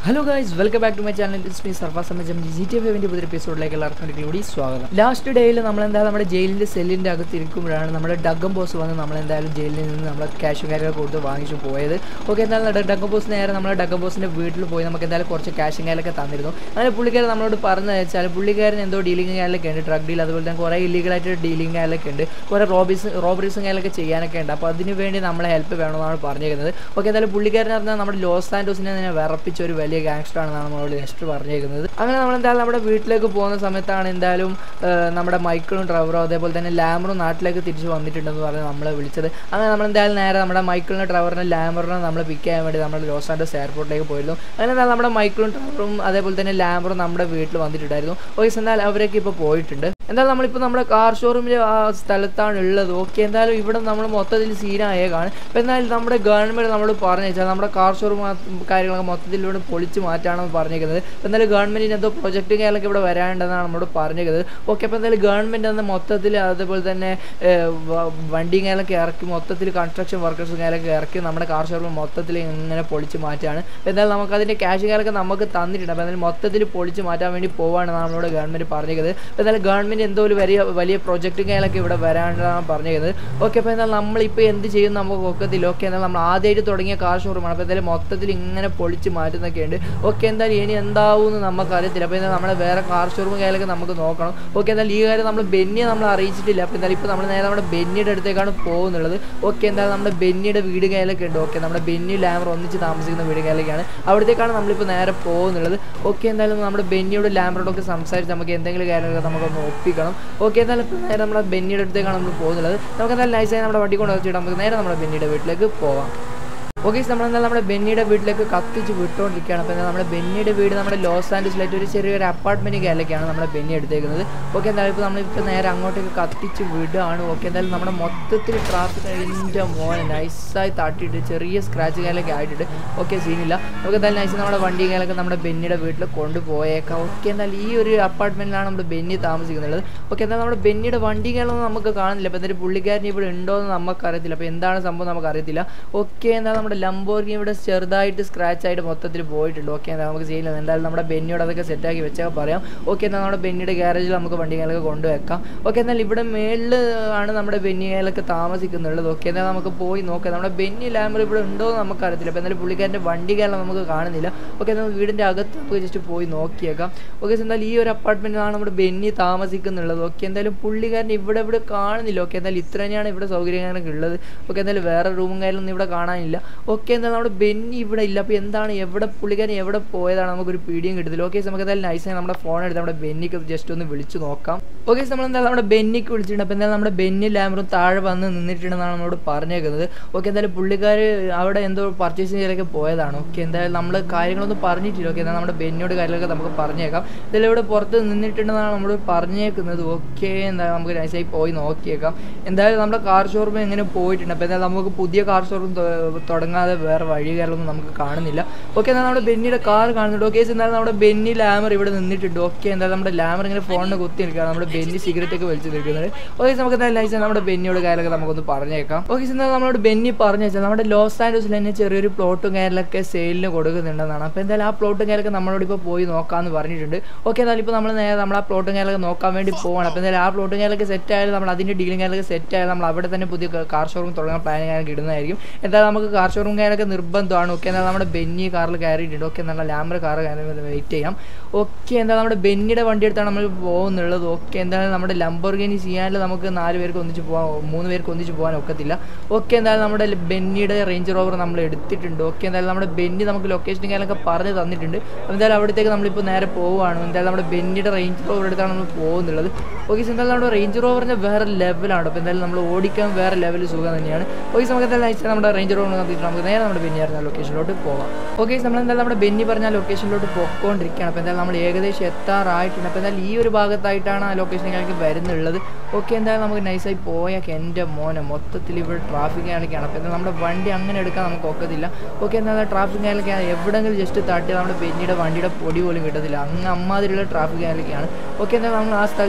hello guys welcome back to my channel it's me Sarfas സമയം G T എഫിൻ്റെ പുതിയ എപ്പിസോഡിലേക്ക് എല്ലാവർക്കും ഒരിക്കൽ കൂടി സ്വാഗതം ലാസ്റ്റ് ഡേയിൽ നമ്മൾ എന്താ നമ്മുടെ ജയിലിൻ്റെ സെല്ലിൻ്റെ അകത്ത് ഇരിക്കുമ്പോഴാണ് നമ്മുടെ ഡഗം ബോസ് വന്ന് നമ്മൾ എന്തായാലും ജയിലിൽ നിന്ന് നമ്മളെ ക്യാഷും കാര്യങ്ങളൊക്കെ കൊടുത്ത് വാങ്ങിച്ചു പോയത് ഓക്കെ എന്തായാലും ഡഗം ബോസ് നേരെ നമ്മളെ ഡഗം ബോസിൻ്റെ വീട്ടിൽ പോയി നമുക്ക് എന്തായാലും കുറച്ച് ക്യാഷും കാര്യങ്ങളൊക്കെ തന്നിരുന്നു അങ്ങനെ പുള്ളിക്കാരൻ നമ്മളോട് പറഞ്ഞു വെച്ചാൽ പുള്ളിക്കാരൻ എന്തോ ഡീലിംഗ് കാര്യങ്ങളൊക്കെ ഉണ്ട് ഡ്രഗ് ഡീൽ അതുപോലെ തന്നെ കുറേ ഇല്ലീഗലായിട്ട് ഡീലിംഗ് കാര്യങ്ങളൊക്കെ ഉണ്ട് കുറേ റോബീസ് റോബറീസും കാര്യങ്ങളൊക്കെ ചെയ്യാനൊക്കെ ഉണ്ട് അപ്പോൾ അതിന് വേണ്ടി നമ്മളെ ഹെൽപ്പ് വേണമെന്നാണ് പറഞ്ഞിരിക്കുന്നത് ഓക്കെ എന്തായാലും പുള്ളിക്കാരൻ പറഞ്ഞാൽ നമ്മുടെ ലോസ് സാൻഡോസിനെ തന്നെ വിറപ്പിച്ച ഒരു വലിയ ഗാങ്സ്റ്റർ ആണെന്നാണ് നമ്മളോട് നെക്സ്റ്റ് പറഞ്ഞേക്കുന്നത് അങ്ങനെ നമ്മൾ എന്തായാലും നമ്മുടെ വീട്ടിലേക്ക് പോകുന്ന സമയത്താണ് എന്തായാലും ആ, നമ്മുടെ മൈക്കിളും ഡ്രൈവറും അതേപോലെ തന്നെ ലാമറും നാട്ടിലേക്ക് തിരിച്ചു വന്നിട്ടുണ്ടെന്ന് പറഞ്ഞ് നമ്മളെ വിളിച്ചത് അങ്ങനെ നമ്മൾ എന്തായാലും നേരെ നമ്മുടെ മൈക്കിളിനെ ഡ്രൈവറിനെ ലാമറിനെ നമ്മൾ പിക്ക് ചെയ്യാൻ വേണ്ടി നമ്മൾ ലോസ് ആൻഡോസ് എയർപോർട്ടിലേക്ക് പോയിരുന്നു അങ്ങനെ എന്തായാലും നമ്മുടെ മൈക്കിളും ഡ്രൈവറും അതേപോലെ തന്നെ ലാമറും നമ്മുടെ വീട്ടിൽ വന്നിട്ടുണ്ടായിരുന്നു ഓക്കെ എന്നാൽ അവരൊക്കെ ഇപ്പോൾ പോയിട്ടുണ്ട് എന്തായാലും നമ്മളിപ്പോൾ നമ്മുടെ കാർ ഷോറൂമിൽ ആ സ്ഥലത്താണ് ഉള്ളത് ഓക്കെ എന്തായാലും ഇവിടെ നമ്മൾ മൊത്തത്തിൽ സീനായേക്കാണ് അപ്പോൾ എന്നാലും നമ്മുടെ ഗവൺമെൻറ് നമ്മൾ പറഞ്ഞു വെച്ചാൽ നമ്മുടെ കാർ ഷോറൂം കാര്യങ്ങളൊക്കെ മൊത്തത്തിൽ ഇവിടെ പൊളിച്ച് മാറ്റാണെന്ന് പറഞ്ഞേക്കുന്നത് എന്തായാലും ഗവൺമെൻറ്റിന് എന്തോ പ്രൊജക്റ്റ് കാര്യങ്ങളൊക്കെ ഇവിടെ വരാനുണ്ടെന്നാണ് നമ്മളോട് പറഞ്ഞേക്കുന്നത് ഓക്കെ അപ്പോൾ എന്തായാലും ഗവൺമെൻറ് അന്ന് മൊത്തത്തിൽ അതേപോലെ തന്നെ ഏഹ്, വ- വണ്ടിയും കാര്യങ്ങളൊക്കെ ഇറക്കി മൊത്തത്തിൽ കൺസ്ട്രക്ഷൻ വർക്കേഴ്സും കാര്യങ്ങളൊക്കെ ഇറക്കി നമ്മുടെ കാർ ഷോറൂം മൊത്തത്തിൽ ഇങ്ങനെ പൊളിച്ച് മാറ്റാണ് അപ്പോൾ എന്തായാലും നമുക്ക് അതിൻ്റെ ക്യാഷ് കാര്യങ്ങളൊക്കെ നമുക്ക് തന്നിട്ടുണ്ട് അപ്പോൾ എന്തായാലും മൊത്തത്തിൽ പൊളിച്ച് മാറ്റാൻ വേണ്ടി പോവാണെന്നാണ് നമ്മളോട് ഗവൺമെൻറ് പറഞ്ഞേക്കുന്നത് അപ്പോൾ എന്തായാലും ഗവൺമെൻറ് എന്തോ ഒരു വലിയ വലിയ പ്രൊജക്റ്റും കാര്യങ്ങളൊക്കെ ഇവിടെ വരാനാണ് പറഞ്ഞേക്കുന്നത് ഓക്കെ അപ്പോൾ എന്നാൽ നമ്മളിപ്പോൾ എന്ത് ചെയ്യും നമുക്ക് ഒക്കത്തില്ല ഓക്കെ എന്നാൽ നമ്മൾ ആദ്യമായിട്ട് തുടങ്ങിയ കാർ ഷോറൂമാണ് അപ്പോൾ എന്തായാലും മൊത്തത്തിൽ ഇങ്ങനെ പൊളിച്ച് മാറ്റുന്നൊക്കെ ഉണ്ട് ഓക്കെ എന്തായാലും ഇനി എന്താവും എന്ന് നമുക്ക് അറിയത്തില്ല അപ്പോൾ എന്നാൽ നമ്മൾ വേറെ കാർ ഷോറൂം കാര്യങ്ങളൊക്കെ നമുക്ക് നോക്കണം ഓക്കെ എന്നാൽ ഈ കാര്യം നമ്മൾ ബെന്നിയെ നമ്മൾ അറിയിച്ചിട്ടില്ല അപ്പോൾ എന്തായാലും ഇപ്പോൾ നമ്മൾ നേരെ നമ്മുടെ ബെന്നിയുടെ അടുത്തേക്കാണ് പോകുന്നുള്ളത് ഓക്കെ എന്തായാലും നമ്മുടെ ബെന്നിയുടെ വീട് കാര്യങ്ങളൊക്കെ ഉണ്ട് ഓക്കെ നമ്മുടെ ബെന്നി ലാമർ ഒന്നിച്ച് താമസിക്കുന്ന വീട് കാര്യങ്ങളൊക്കെയാണ് അവിടത്തേക്കാണ് നമ്മളിപ്പോൾ നേരെ പോകുന്നുള്ളത് ഓക്കെ എന്തായാലും നമ്മുടെ ബെന്നിയോട് ലാമറോടൊക്കെ സംസാരിച്ച് നമുക്ക് എന്തെങ്കിലും കാര്യങ്ങളൊക്കെ നമുക്കൊന്ന് ഒപ്പിക്കണം ഓക്കെ എന്തായാലും ഇപ്പോൾ നേരെ നമ്മുടെ ബെന്നിയുടെ അടുത്തേക്കാണ് നമ്മൾ പോകുന്നുള്ളത് നമുക്ക് എന്തായാലും നൈസായി നമ്മുടെ വണ്ടി കൊണ്ട് വെച്ചിട്ട് നമുക്ക് നേരെ നമ്മുടെ ബെന്നിയുടെ വീട്ടിലേക്ക് പോവാം ഓക്കെ നമ്മളെന്തായാലും നമ്മുടെ ബെന്നിയുടെ വീട്ടിലേക്ക് കത്തിച്ച് വിട്ടുകൊണ്ടിരിക്കുകയാണ് അപ്പോൾ എന്നാൽ നമ്മുടെ ബെന്നിയുടെ വീട് നമ്മുടെ ലോസ് ആൻഡ്രസിലായിട്ട് ഒരു ചെറിയൊരു അപ്പാർട്ട്മെൻറ്റ് കേരളക്കാണ് നമ്മുടെ ബെന്നി എടുത്തേക്കുന്നത് ഓക്കെ എന്തായാലും ഇപ്പോൾ നമ്മളിപ്പോൾ നേരെ അങ്ങോട്ടേക്ക് കത്തിച്ച് വിടുകയാണ് ഓക്കെ എന്തായാലും നമ്മുടെ മൊത്തത്തിൽ ട്രാഫിക് അതിൻ്റെ മോനെ നൈസായി തട്ടിയിട്ട് ചെറിയ സ്ക്രാച്ച് കാലൊക്കെ ആയിട്ടുണ്ട് ഓക്കെ സീനില്ല നമുക്ക് എന്തായാലും നൈസ് നമ്മുടെ വണ്ടി കാലൊക്കെ നമ്മുടെ ബെന്നിയുടെ വീട്ടിൽ കൊണ്ടുപോയേക്കാം ഓക്കെ എന്നാൽ ഈ ഒരു അപ്പാർട്ട്മെൻറ്റിലാണ് നമ്മുടെ ബെന്നി താമസിക്കുന്നത് ഓക്കെ എന്നാൽ നമ്മുടെ ബെന്നിയുടെ വണ്ടി കാലൊന്നും നമുക്ക് കാണുന്നില്ല അപ്പോൾ എന്തായാലും പുള്ളിക്കാരൻ ഇവിടെ ഉണ്ടോ എന്ന് നമുക്കറിയത്തില്ല അപ്പോൾ എന്താണ് സംഭവം നമുക്കറിയത്തില്ല ഓക്കെ എന്നാൽ നമ്മുടെ ലംബോർഗി ഇവിടെ ചെറുതായിട്ട് സ്ക്രാച്ച് ആയിട്ട് മൊത്തത്തിൽ പോയിട്ടുണ്ട് ഓക്കെ എന്നാൽ നമുക്ക് ചെയ്യില്ല എന്തായാലും നമ്മുടെ ബെന്നിയോട് അതൊക്കെ സെറ്റാക്കി വെച്ചാൽ പറയാം ഓക്കെ എന്നാൽ നമ്മുടെ ബെന്നിയുടെ ഗ്യാരേജിൽ നമുക്ക് വണ്ടികളൊക്കെ കൊണ്ടുവെക്കാം ഓക്കെ എന്നാൽ ഇവിടെ മേളിൽ ആണ് നമ്മുടെ ബെന്നികളൊക്കെ താമസിക്കുന്നുള്ളത് ഓക്കെ എന്നാൽ നമുക്ക് പോയി നോക്കാം നമ്മുടെ ബെന്നി ലാമർ ഇവിടെ ഉണ്ടോ എന്ന് നമുക്കറിയത്തില്ല അപ്പോൾ എന്നാലും പുള്ളിക്കാരൻ്റെ വണ്ടികളെല്ലാം നമുക്ക് കാണുന്നില്ല ഓക്കെ എന്നാൽ വീടിൻ്റെ അകത്ത് നമുക്ക് ജസ്റ്റ് പോയി നോക്കിയേക്കാം ഓക്കെ എന്നാൽ ഈ ഒരു അപ്പാർട്ട്മെൻറ്റിലാണ് നമ്മുടെ ബെന്നി താമസിക്കുന്നുള്ളത് ഓക്കെ എന്തായാലും പുള്ളിക്കാരൻ ഇവിടെ ഇവിടെ കാണുന്നില്ല ഓക്കെ എന്തായാലും ഇത്ര തന്നെയാണ് ഇവിടെ സൗകര്യങ്ങളൊക്കെ ഉള്ളത് ഓക്കെ എന്തായാലും വേറെ റൂമും കാര്യമൊന്നും ഇവിടെ കാണാനില്ല ഓക്കെ എന്നാൽ നമ്മുടെ ബെന്നി ഇവിടെ ഇല്ല അപ്പോൾ എന്താണ് എവിടെ പുള്ളിക്കാരൻ എവിടെ പോയതാണ് നമുക്കൊരു പീഡിയും കിട്ടത്തില്ല ഓക്കെ നമുക്ക് എന്തായാലും നൈസായി നമ്മുടെ ഫോൺ എടുത്ത് നമ്മുടെ ബെന്നിക്ക് ജസ്റ്റ് ഒന്ന് വിളിച്ച് നോക്കാം ഓക്കെ നമ്മൾ എന്തായാലും നമ്മുടെ ബെന്നിക്ക് വിളിച്ചിട്ടുണ്ട് അപ്പോൾ എന്തായാലും നമ്മുടെ ബെന്നി ലാമറും താഴെ വന്ന് നിന്നിട്ടുണ്ടെന്നാണ് നമ്മളോട് പറഞ്ഞേക്കുന്നത് ഓക്കെ എന്തായാലും പുള്ളിക്കാർ അവിടെ എന്തോ പർച്ചേസ് ചെയ്യാനൊക്കെ പോയതാണ് ഓക്കെ എന്തായാലും നമ്മൾ കാര്യങ്ങളൊന്നും പറഞ്ഞിട്ടില്ല ഓക്കെ എന്നാൽ നമ്മുടെ ബെന്നിയോട് കാര്യങ്ങളൊക്കെ നമുക്ക് പറഞ്ഞേക്കാം എന്തായാലും ഇവിടെ പുറത്ത് നിന്നിട്ടുണ്ടെന്നാണ് നമ്മളോട് പറഞ്ഞേക്കുന്നത് ഓക്കെ എന്തായാലും നമുക്ക് നൈസായി പോയി നോക്കിയേക്കാം എന്തായാലും നമ്മുടെ കാർ ഷോറൂം എങ്ങനെ പോയിട്ടുണ്ട് അപ്പോൾ എന്തായാലും നമുക്ക് പുതിയ കാർ ഷോറൂം തുടങ്ങാതെ വേറെ വഴി കാര്യങ്ങളൊന്നും നമുക്ക് കാണുന്നില്ല ഓക്കെ എന്നാൽ നമ്മുടെ ബെന്നിയുടെ കാർ കാണുന്നുണ്ട് ഓക്കെ എന്തായാലും നമ്മുടെ ബെന്നി ലാമർ ഇവിടെ നിന്നിട്ടുണ്ട് ഓക്കെ എന്തായാലും നമ്മുടെ ലാമർ ഇങ്ങനെ ഫോണിന് കുത്തി നിൽക്കുകയാണ് നമ്മുടെ ബെന്നി സിഗരറ്റ് ഒക്കെ വലിച്ചു നിൽക്കുന്നത് ഓക്കെ നമുക്ക് എന്തായാലും നൈസ് നമ്മുടെ ബെന്നിയോട് കാര്യങ്ങളൊക്കെ നമുക്കൊന്ന് പറഞ്ഞേക്കാം ഓക്കെ എന്നാൽ നമ്മളോട് ബെന്നി പറഞ്ഞു വെച്ചാൽ നമ്മുടെ ലോസ് ആൻഡോസിൽ തന്നെ ചെറിയൊരു പ്ലോട്ടും കാര്യങ്ങളൊക്കെ സെയിലിന് കൊടുക്കുന്നുണ്ടെന്നാണ് അപ്പോൾ എന്തായാലും ആ പ്ലോട്ടും കാര്യങ്ങളൊക്കെ നമ്മളോട് ഇപ്പോൾ പോയി നോക്കാമെന്ന് പറഞ്ഞിട്ടുണ്ട് ഓക്കെ എന്നാലും ഇപ്പോൾ നമ്മൾ നേരെ നമ്മൾ ആ പ്ലോട്ടും കാര്യങ്ങളൊക്കെ നോക്കാൻ വേണ്ടി പോവാണ് അപ്പോൾ എന്തായാലും ആ പ്ലോട്ടും കാര്യങ്ങളൊക്കെ സെറ്റ് ആയാലും നമ്മൾ അതിൻ്റെ ഡീലിംഗ് കാര്യങ്ങളൊക്കെ സെറ്റ് ആയാലും നമ്മൾ അവിടെ തന്നെ പുതിയ കാർ ഷോറൂം തുടങ്ങാൻ പ്ലാൻ കാര്യങ്ങളൊക്കെ ഇടുന്നതായിരിക്കും എന്തായാലും നമുക്ക് കാർ ഷോറൂം കാര്യങ്ങളൊക്കെ നിർബന്ധമാണ് ഓക്കെ എന്നാൽ നമ്മുടെ ബെന്നി കാറിൽ കയറിയിട്ടുണ്ട് ഓക്കെ എന്നാൽ ലാമർ കാർ വെയിറ്റ് ചെയ്യാം ഓക്കെ എന്താ നമ്മുടെ ബെന്നിയുടെ വണ്ടി എടുത്താണ് നമ്മൾ പോകുന്നുള്ളത് ഓക്കെ എന്തായാലും നമ്മുടെ ലംബോർഗിനി ചെയ്യാനിൽ നമുക്ക് നാല് പേർക്ക് ഒന്നിച്ച് പോകാൻ മൂന്ന് പേർക്ക് ഒന്നിച്ച് പോകാൻ ഒക്കത്തില്ല ഓക്കെ എന്തായാലും നമ്മുടെ ബെന്നിയുടെ റേഞ്ച് റോവർ നമ്മൾ എടുത്തിട്ടുണ്ട് ഓക്കെ എന്തായാലും നമ്മുടെ ബെന്നി നമുക്ക് ലൊക്കേഷൻ കാര്യങ്ങളൊക്കെ പറഞ്ഞ് തന്നിട്ടുണ്ട് അപ്പോൾ എന്തായാലും അവിടത്തേക്ക് നമ്മളിപ്പോൾ നേരെ പോവുകയാണ് എന്തായാലും നമ്മുടെ ബെന്നിയുടെ റേഞ്ച് റോവർ എടുത്താണ് നമ്മൾ പോകുന്നുള്ളത് ഓക്കെ എന്തായാലും നമ്മുടെ റേഞ്ച് റോവറിൻ്റെ വേറെ ലെവലാണ് അപ്പോൾ എന്തായാലും നമ്മൾ ഓടിക്കാൻ വേറെ ലെവൽ സുഖം തന്നെയാണ് ഓക്കെ നമുക്ക് എന്തായാലും അയച്ചാൽ നമ്മുടെ റേഞ്ച് റോവർ നോക്കിയിട്ട് നമുക്ക് നേരെ നമ്മുടെ ബെന്നി പറഞ്ഞ ലൊക്കേഷനിലോട്ട് പോകാം ഓക്കെ നമ്മൾ എന്തായാലും നമ്മുടെ ബെന്നി പറഞ്ഞ ലൊക്കേഷനിലോട്ട് പോയിക്കൊണ്ടിരിക്കുകയാണ് അപ്പോൾ എന്തായാലും നമ്മൾ ഏകദേശം എത്താറായിട്ടുണ്ട് അപ്പോൾ എന്തായാലും ഈ ഒരു ഭാഗത്തായിട്ടാണ് ആ ലൊക്കേഷനിലേക്ക് വരുന്നുള്ളത് ഓക്കെ എന്തായാലും നമുക്ക് നൈസായി പോയാൽ എൻ്റെ മോനെ മൊത്തത്തിൽ ഇവിടെ ട്രാഫിക് കാര്യങ്ങളൊക്കെയാണ് അപ്പോൾ എന്തായാലും നമ്മുടെ വണ്ടി അങ്ങനെ എടുക്കാൻ നമുക്ക് ഒക്കത്തില്ല ഓക്കെ എന്തായാലും ട്രാഫിക് കാര്യങ്ങളൊക്കെ എവിടെയെങ്കിലും ജസ്റ്റ് തട്ടി നമ്മുടെ ബെന്നിയുടെ വണ്ടിയുടെ പൊടി പോലും കിട്ടത്തില്ല അങ്ങ് അമ്മാതിരിയുള്ള ട്രാഫിക് കാര്യങ്ങളൊക്കെയാണ് ഓക്കെ എന്തായാലും നമ്മൾ ആ സ്ഥലത്തേക്ക് ഏകദേശം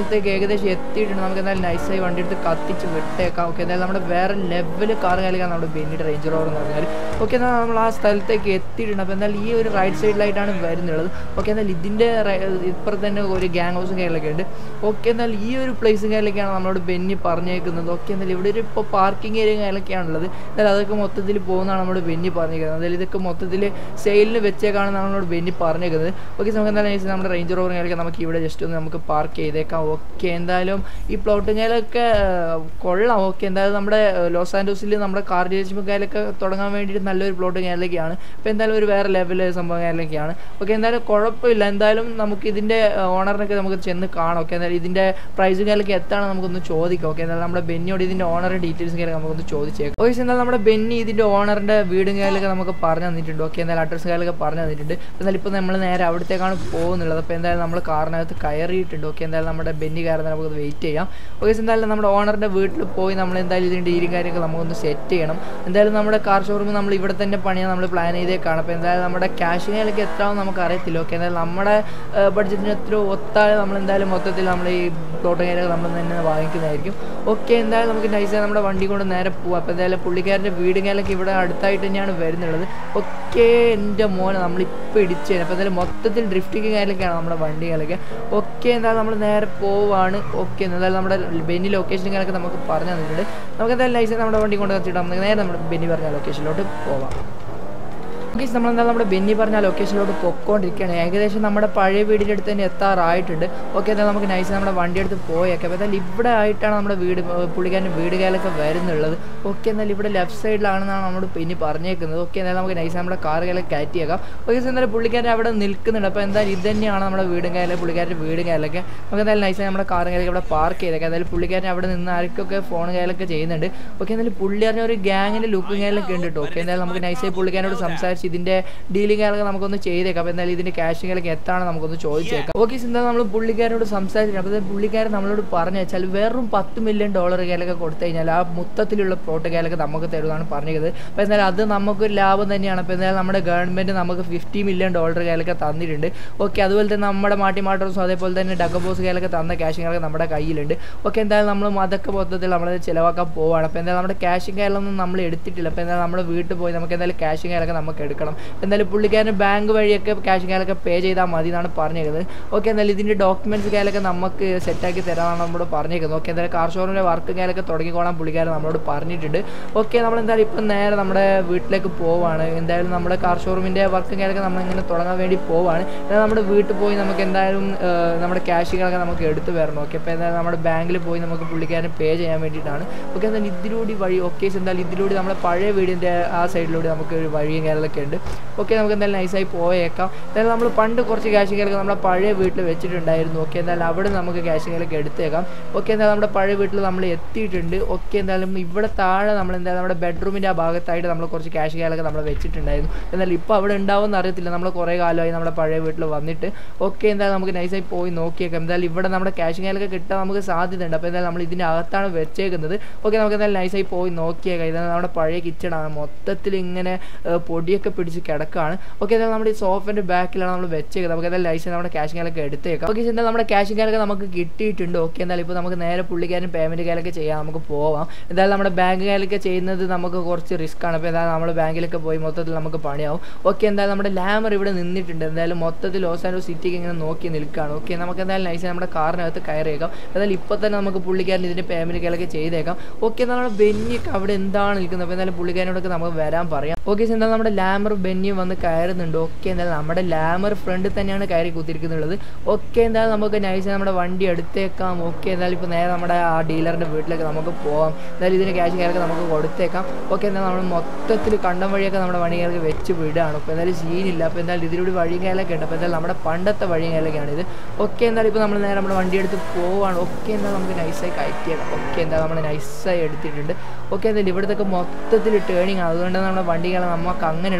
ഏകദേശം എത്തിയിട്ടുണ്ട് നമുക്ക് എന്തായാലും നൈസായി വണ്ടി എടുത്ത് കത്തിച്ച് വിട്ടേക്കാം ഓക്കെ എന്തായാലും നമ്മുടെ വേറെ ലെവൽ കാർ കാലിക്കാൻ നമ്മുടെ ബെന്നിയുടെ റേഞ്ച് റോവർ എന്ന് പറഞ്ഞാൽ ഓക്കെ എന്നാൽ നമ്മൾ ആ സ്ഥലത്തേക്ക് എത്തിയിട്ടുണ്ട് അപ്പോൾ എന്തായാലും ഈ ഒരു റൈറ്റ് സൈഡിലായിട്ടാണ് വരുന്നുള്ളത് ഓക്കെ എന്നാൽ ഇതിൻ്റെ ഇപ്പുറത്ത് തന്നെ ഒരു ഗ്യാങ് ഹൗസും കാര്യങ്ങളൊക്കെ ഉണ്ട് ഓക്കെ എന്നാൽ ഈ ഒരു പ്ലേസും കാര്യങ്ങളൊക്കെയാണ് നമ്മളോട് ബെന്നി പറഞ്ഞേക്കുന്നത് ഓക്കെ എന്നാൽ ഇവിടെ ഒരു ഇപ്പോൾ പാർക്കിംഗ് ഏരിയ കാര്യങ്ങളൊക്കെയാണുള്ളത് എന്നാൽ അതൊക്കെ മൊത്തത്തിൽ പോകുന്നതാണ് നമ്മളോട് ബെന്നി പറഞ്ഞേക്കുന്നത് എന്തായാലും ഇതൊക്കെ മൊത്തത്തിൽ സെയിലിന് വെച്ചേക്കാണ് നമ്മളോട് ബെന്നി പറഞ്ഞേക്കുന്നത് ഓക്കെ നമുക്ക് എന്തായാലും ചോദിച്ചാൽ നമ്മുടെ റേഞ്ച് റോവർ കാര്യങ്ങളൊക്കെ നമുക്ക് ഇവിടെ ജസ്റ്റ് ഒന്ന് നമുക്ക് പാർക്ക് ചെയ്തേക്കാം ഓക്കെ എന്തായാലും ഈ പ്ലോട്ടുങ്ങയിലൊക്കെ കൊള്ളാം ഓക്കെ എന്തായാലും നമ്മുടെ ലോസ് ആൻഡോസിൽ നമ്മുടെ കാർ ഡീലർഷിപ്പുകാരൊക്കെ തുടങ്ങാൻ വേണ്ടിയിട്ട് നല്ലൊരു പ്ലോട്ട് കാര്യങ്ങളൊക്കെയാണ് അപ്പോൾ എന്തായാലും ഒരു വേറെ ലെവൽ സംഭവം കാര്യങ്ങളൊക്കെയാണ് ഓക്കെ എന്തായാലും കുഴപ്പമില്ല എന്തായാലും നമുക്ക് ഇതിൻ്റെ ഓണറിനൊക്കെ നമുക്ക് ചെന്ന് കാണാം ഓക്കെ എന്തായാലും ഇതിൻ്റെ പ്രൈസും കാര്യങ്ങളൊക്കെ എത്താണ് നമുക്കൊന്ന് ചോദിക്കാം ഓക്കെ എന്തായാലും നമ്മുടെ ബെന്നിയോട് ഇതിൻ്റെ ഓണറിൻ്റെ ഡീറ്റെയിൽസും കാര്യങ്ങൾ നമുക്കൊന്ന് ചോദിച്ചേക്കാം ഓക്കെ എന്തായാലും നമ്മുടെ ബെന്നി ഇതിൻ്റെ ഓണറിൻ്റെ വീടും കാര്യങ്ങളൊക്കെ നമുക്ക് പറഞ്ഞു തന്നിട്ടുണ്ട് ഓക്കെ എന്തായാലും അഡ്രസ്സ് കാര്യങ്ങളൊക്കെ പറഞ്ഞു തന്നിട്ടുണ്ട് എന്നാലും ഇപ്പോൾ നമ്മൾ നേരെ അവിടത്തേക്കാണ് പോകുന്നുള്ളത് അപ്പോൾ എന്തായാലും നമ്മൾ കാറിനകത്ത് കയറിയിട്ടുണ്ട് ഓക്കെ എന്തായാലും നമ്മുടെ ബെന്നി കയറുന്ന നമുക്ക് വെയിറ്റ് ചെയ്യാം ഓക്കെ എന്തായാലും നമ്മുടെ ഓണറിൻ്റെ വീട്ടിൽ പോയി നമ്മൾ എന്തായാലും ഇതിൻ്റെ ഡീലും കാര്യമൊക്കെ നമുക്കൊന്ന് സെറ്റ് ചെയ്യണം എന്തായാലും നമ്മുടെ കാർ ഷോറൂം നമ്മൾ ഇവിടെ തന്നെ പണിയാൻ നമ്മൾ പ്ലാൻ ചെയ്തേക്കാണ് അപ്പോൾ എന്തായാലും നമ്മുടെ ക്യാഷ് കാര്യങ്ങളൊക്കെ എത്രയാണെന്ന് നമുക്ക് അറിയത്തില്ല ഓക്കെ എന്തായാലും നമ്മുടെ ബഡ്ജറ്റിന് എത്ര ഒത്താൽ നമ്മൾ എന്തായാലും മൊത്തത്തിൽ നമ്മൾ ഈ പ്ലോട്ട് കാര്യങ്ങൾ നമ്മൾ തന്നെ വാങ്ങിക്കുന്നതായിരിക്കും ഓക്കെ എന്തായാലും നമുക്ക് നൈസായി നമ്മുടെ വണ്ടി കൊണ്ട് നേരെ പോവാം അപ്പോൾ എന്തായാലും പുള്ളിക്കാരൻ്റെ വീടും കാര്യമൊക്കെ ഇവിടെ അടുത്തായിട്ട് തന്നെയാണ് വരുന്നുള്ളത് ഓക്കെ എൻ്റെ മോനെ നമ്മളിപ്പോൾ ഇടിച്ചു അപ്പോൾ എന്തായാലും മൊത്തത്തിൽ ഡ്രിഫ്റ്റിങ് കാര്യമൊക്കെയാണ് നമ്മുടെ വണ്ടികളൊക്കെ ഓക്കെ എന്തായാലും നമ്മൾ നേരെ പോവാണ് ഓക്കെ എന്തായാലും നമ്മുടെ ബെന്നി ലൊക്കേഷൻ കാര്യമൊക്കെ നമുക്ക് പറഞ്ഞു തന്നിട്ടുണ്ട് നമുക്ക് എന്തായാലും ലൈസൻസ് നമ്മുടെ വണ്ടി കൊണ്ട് വെച്ചിട്ട് നമുക്ക് നേരെ നമ്മുടെ ബെന്നി പറഞ്ഞ ലൊക്കേഷനിലോട്ട് പോവാം ഗീസ് നമ്മൾ എന്തായാലും നമ്മുടെ ബെന്നി പറഞ്ഞ ലൊക്കേഷനിലോട്ട് പൊക്കോണ്ടിരിക്കുകയാണ് ഏകദേശം നമ്മുടെ പഴയ വീടിൻ്റെ അടുത്ത് തന്നെ എത്താറായിട്ടുണ്ട് ഓക്കെ എന്നാൽ നമുക്ക് നൈസ് നമ്മുടെ വണ്ടി എടുത്ത് പോയേക്കാം അപ്പോൾ എന്തായാലും ഇവിടെ ആയിട്ടാണ് നമ്മുടെ വീട് പുള്ളിക്കാരൻ്റെ വീട് കാലൊക്കെ വരുന്നുള്ളത് ഓക്കെ എന്നാൽ ഇവിടെ ലെഫ്റ്റ് സൈഡിലാണെന്നാണ് നമ്മൾ ബെന്നി പറഞ്ഞേക്കുന്നത് ഓക്കെ എന്നാൽ നമുക്ക് നൈസ് നമ്മുടെ കാർ കാലൊക്കെ കയറ്റിയേക്കാം ഓക്കെ എന്തായാലും പുള്ളിക്കാരൻ അവിടെ നിൽക്കുന്നുണ്ട് അപ്പോൾ എന്തായാലും ഇത് തന്നെയാണ് നമ്മുടെ വീടും കാലം പുള്ളിക്കാരൻ്റെ വീടും കാലൊക്കെ നമുക്ക് എന്തായാലും നൈസ് നമ്മുടെ കാറും കാലൊക്കെ ഇവിടെ പാർക്ക് ചെയ്തേക്കാം എന്തായാലും പുള്ളിക്കാരൻ അവിടെ നിന്ന് ആർക്കൊക്കെ ഫോൺ കാലൊക്കെ ചെയ്യുന്നുണ്ട് ഓക്കെ എന്തായാലും പുള്ളിക്കാരൻ ഒരു ഗ്യാങ്ങിൻ്റെ ലുക്കും കാലൊക്കെ ഉണ്ട് കേട്ടോ ഓക്കെ എന്തായാലും നമുക്ക് നൈസായി പുള്ളിക്കാരനോട് സംസാരിച്ച് ഇതിൻ്റെ ഡീലിംഗ് കാര്യങ്ങൾ നമുക്കൊന്ന് ചെയ്തേക്കാം അപ്പോൾ എന്തായാലും ഇതിൻ്റെ ക്യാഷ് കാര്യങ്ങളൊക്കെ എത്താണ് നമുക്കൊന്ന് ചോദിച്ചേക്കാം ഓക്കെ എന്താ നമ്മൾ പുള്ളിക്കാരനോട് സംസാരിച്ചു അപ്പോൾ പുള്ളിക്കാരൻ നമ്മളോട് പറഞ്ഞു വെച്ചാൽ വെറും പത്ത് മില്യൺ ഡോളർ കാലൊക്കെ കൊടുത്തു കഴിഞ്ഞാൽ ആ മൊത്തത്തിലുള്ള പ്ലോട്ട് കാലൊക്കെ നമുക്ക് തരുമെന്നാണ് പറഞ്ഞത് അപ്പോൾ എന്തായാലും അത് നമുക്കൊരു ലാഭം തന്നെയാണ് അപ്പോൾ എന്തായാലും നമ്മുടെ ഗവൺമെൻറ് നമുക്ക് ഫിഫ്റ്റി മില്യൺ ഡോളർ കാലൊക്കെ തന്നിട്ടുണ്ട് ഓക്കെ അതുപോലെ തന്നെ നമ്മുടെ മാട്ടി മാട്ടോസും അതേപോലെ തന്നെ ഡഗബോസ് കാലൊക്കെ തന്ന ക്യാഷിങ്ങളൊക്കെ നമ്മുടെ കയ്യിലുണ്ട് ഓക്കെ എന്തായാലും നമ്മൾ അതൊക്കെ മൊത്തത്തിൽ നമ്മൾ ചിലവാക്കാൻ പോവാണ് അപ്പോൾ എന്തായാലും നമ്മുടെ ക്യാഷും കാലൊന്നും നമ്മൾ എടുത്തിട്ടില്ല അപ്പോൾ എന്തായാലും നമ്മുടെ വീട്ടിൽ പോയി നമുക്ക് എന്തായാലും ക്യാഷും കാലൊക്കെ നമുക്ക് എടുക്കണം എന്തായാലും പുള്ളിക്കാരന് ബാങ്ക് വഴിയൊക്കെ ക്യാഷ് കാലൊക്കെ പേ ചെയ്താൽ മതി എന്നാണ് പറഞ്ഞേക്കുന്നത് ഓക്കെ എന്തായാലും ഇതിൻ്റെ ഡോക്യുമെൻറ്റ്സ് കാലൊക്കെ നമുക്ക് സെറ്റാക്കി തരാമെന്നാണ് നമ്മളോട് പറഞ്ഞേക്കുന്നത് ഓക്കെ എന്തായാലും കാർ ഷോറൂമിൻ്റെ വർക്ക് കാലൊക്കെ തുടങ്ങിക്കോളാൻ പുള്ളിക്കാരൻ നമ്മളോട് പറഞ്ഞിട്ടുണ്ട് ഓക്കെ നമ്മൾ എന്തായാലും ഇപ്പം നേരെ നമ്മുടെ വീട്ടിലേക്ക് പോവാണ് എന്തായാലും നമ്മുടെ കാർ ഷോറൂമിൻ്റെ വർക്ക് കാലൊക്കെ നമ്മൾ ഇങ്ങനെ തുടങ്ങാൻ വേണ്ടി പോവാണ് എന്നാൽ നമ്മുടെ വീട്ടിൽ പോയി നമുക്ക് എന്തായാലും നമ്മുടെ ക്യാഷുകളൊക്കെ നമുക്ക് എടുത്തു വരണം ഓക്കെ അപ്പോൾ എന്തായാലും നമ്മുടെ ബാങ്കിൽ പോയി നമുക്ക് പുള്ളിക്കാരൻ പേ ചെയ്യാൻ വേണ്ടിയിട്ടാണ് ഓക്കെ എന്തായാലും ഇതിലൂടെ വഴി ഓക്കെ എന്തായാലും ഇതിലൂടെ നമ്മുടെ പഴയ വീടിൻ്റെ ആ സൈഡിലൂടെ നമുക്ക് ഒരു വഴിയും കാര്യങ്ങളൊക്കെ ഉണ്ട് ഓക്കെ നമുക്ക് എന്തായാലും നൈസായി പോയേക്കാം എന്തായാലും നമ്മൾ പണ്ട് കുറച്ച് ക്യാഷുകളൊക്കെ നമ്മുടെ പഴയ വീട്ടിൽ വെച്ചിട്ടുണ്ടായിരുന്നു ഓക്കെ എന്തായാലും അവിടെ നമുക്ക് ക്യാഷുകളൊക്കെ എടുത്തേക്കാം ഓക്കെ എന്തായാലും നമ്മുടെ പഴയ വീട്ടിൽ നമ്മൾ എത്തിയിട്ടുണ്ട് ഓക്കെ എന്തായാലും ഇവിടെ താഴെ നമ്മൾ എന്തായാലും നമ്മുടെ ബെഡ്റൂമിൻ്റെ ആ ഭാഗത്തായിട്ട് നമ്മൾ കുറച്ച് ക്യാഷുകളൊക്കെ നമ്മൾ വെച്ചിട്ടുണ്ടായിരുന്നു എന്നാൽ ഇപ്പോൾ അവിടെ ഉണ്ടാവുമെന്ന് അറിയത്തില്ല നമ്മൾ കുറേ കാലമായി നമ്മുടെ പഴയ വീട്ടിൽ വന്നിട്ട് ഓക്കെ എന്തായാലും നമുക്ക് നൈസായി പോയി നോക്കിയേക്കാം എന്തായാലും ഇവിടെ നമ്മുടെ ക്യാഷുകളൊക്കെ കിട്ടാൻ നമുക്ക് സാധ്യതയുണ്ട് അപ്പോൾ എന്തായാലും നമ്മൾ ഇതിൻ്റെ അകത്താണ് വെച്ചേക്കുന്നത് ഓക്കെ നമുക്ക് എന്തായാലും നൈസായി പോയി നോക്കിയേക്കാം ഇതാണ് നമ്മുടെ പഴയ കിച്ചണാണ് മൊത്തത്തിൽ ഇങ്ങനെ പൊടിയൊക്കെ പിടിച്ച് കിടക്കുകയാണ് ഓക്കെ എന്തായാലും നമ്മുടെ ഈ സോഫിൻ്റെ ബാക്കിലാണ് നമ്മൾ വെച്ചേക്കുന്നത് നമുക്ക് എന്തായാലും ലൈസൻസ് നമ്മുടെ ക്യാഷ് കാലൊക്കെ എടുത്തേക്കാം ഓക്കെ എന്തായാലും നമ്മുടെ ക്യാഷ് കാലൊക്കെ നമുക്ക് കിട്ടിയിട്ടുണ്ട് ഓക്കെ എന്തായാലും ഇപ്പോൾ നമുക്ക് നേരെ പുള്ളിക്കാരൻ പേയ്മെൻറ്റ് കാലൊക്കെ ചെയ്യാം നമുക്ക് പോവാം എന്തായാലും നമ്മുടെ ബാങ്ക് കാലൊക്കെ ചെയ്യുന്നത് നമുക്ക് കുറച്ച് റിസ്ക് ആണ് അപ്പോൾ എന്തായാലും നമ്മൾ ബാങ്കിലൊക്കെ പോയി മൊത്തത്തിൽ നമുക്ക് പണിയാവും ഓക്കെ എന്തായാലും നമ്മുടെ ലാമർ ഇവിടെ നിന്നിട്ടുണ്ട് എന്തായാലും മൊത്തത്തിൽ ലോസ് ആൻഡോ സിറ്റിക്ക് ഇങ്ങനെ നോക്കി നിൽക്കുകയാണ് ഓക്കെ നമുക്ക് എന്തായാലും ലൈസൻസ് നമ്മുടെ കാറിനകത്ത് കയറിയേക്കാം എന്തായാലും ഇപ്പോൾ തന്നെ നമുക്ക് പുള്ളിക്കാരൻ ഇതിൻ്റെ പേയ്മെൻറ്റ് കാലൊക്കെ ചെയ്തേക്കാം ഓക്കെ എന്നാൽ നമ്മുടെ ബെന്നിയൊക്കെ അവിടെ എന്താണ് നിൽക്കുന്നത് അപ്പോൾ എന്തായാലും പുള്ളിക്കാരനോടൊക്കെ നമുക്ക് വരാൻ പറയാം ഓക്കെ എന്തായാലും നമ്മുടെ ലാമർ ബെന്നിയും വന്ന് കയറുന്നുണ്ട് ഓക്കെ എന്തായാലും നമ്മുടെ ലാമർ ഫ്രണ്ടിൽ തന്നെയാണ് കയറി കുത്തിരിക്കുന്നുള്ളത് ഓക്കെ എന്തായാലും നമുക്ക് നൈസ് നമ്മുടെ വണ്ടി എടുത്തേക്കാം ഓക്കെ എന്തായാലും ഇപ്പോൾ നേരെ നമ്മുടെ ആ ഡീലറിൻ്റെ വീട്ടിലേക്ക് നമുക്ക് പോകാം എന്തായാലും ഇതിന് ക്യാഷ് കയറൊക്കെ നമുക്ക് കൊടുത്തേക്കാം ഓക്കെ എന്തായാലും നമ്മൾ മൊത്തത്തിൽ കണ്ടം വഴിയൊക്കെ നമ്മുടെ വണ്ടികൾക്ക് വെച്ച് വിടുകയാണ് അപ്പോൾ എന്തായാലും സീനില്ല അപ്പോൾ എന്തായാലും ഇതിലൂടെ വഴിയും കാലൊക്കെ ഉണ്ട് അപ്പോൾ എന്തായാലും നമ്മുടെ പണ്ടത്തെ വഴിയും കാലൊക്കെയാണ് ഇത് ഓക്കെ എന്തായാലും ഇപ്പോൾ നമ്മൾ നേരെ നമ്മുടെ വണ്ടി എടുത്ത് പോവാണ് ഓക്കെ എന്തായാലും നമുക്ക് നൈസായി കയറ്റിയേക്കാം ഓക്കെ എന്തായാലും നമ്മൾ നൈസായി എടുത്തിട്ടുണ്ട് ഓക്കെ എന്തായാലും ഇവിടുത്തെ മൊത്തത്തിൽ ടേണിങ് അതുകൊണ്ട് നമ്മുടെ വണ്ടികളെ നമുക്ക് അങ്ങനെ എടുക്കാൻ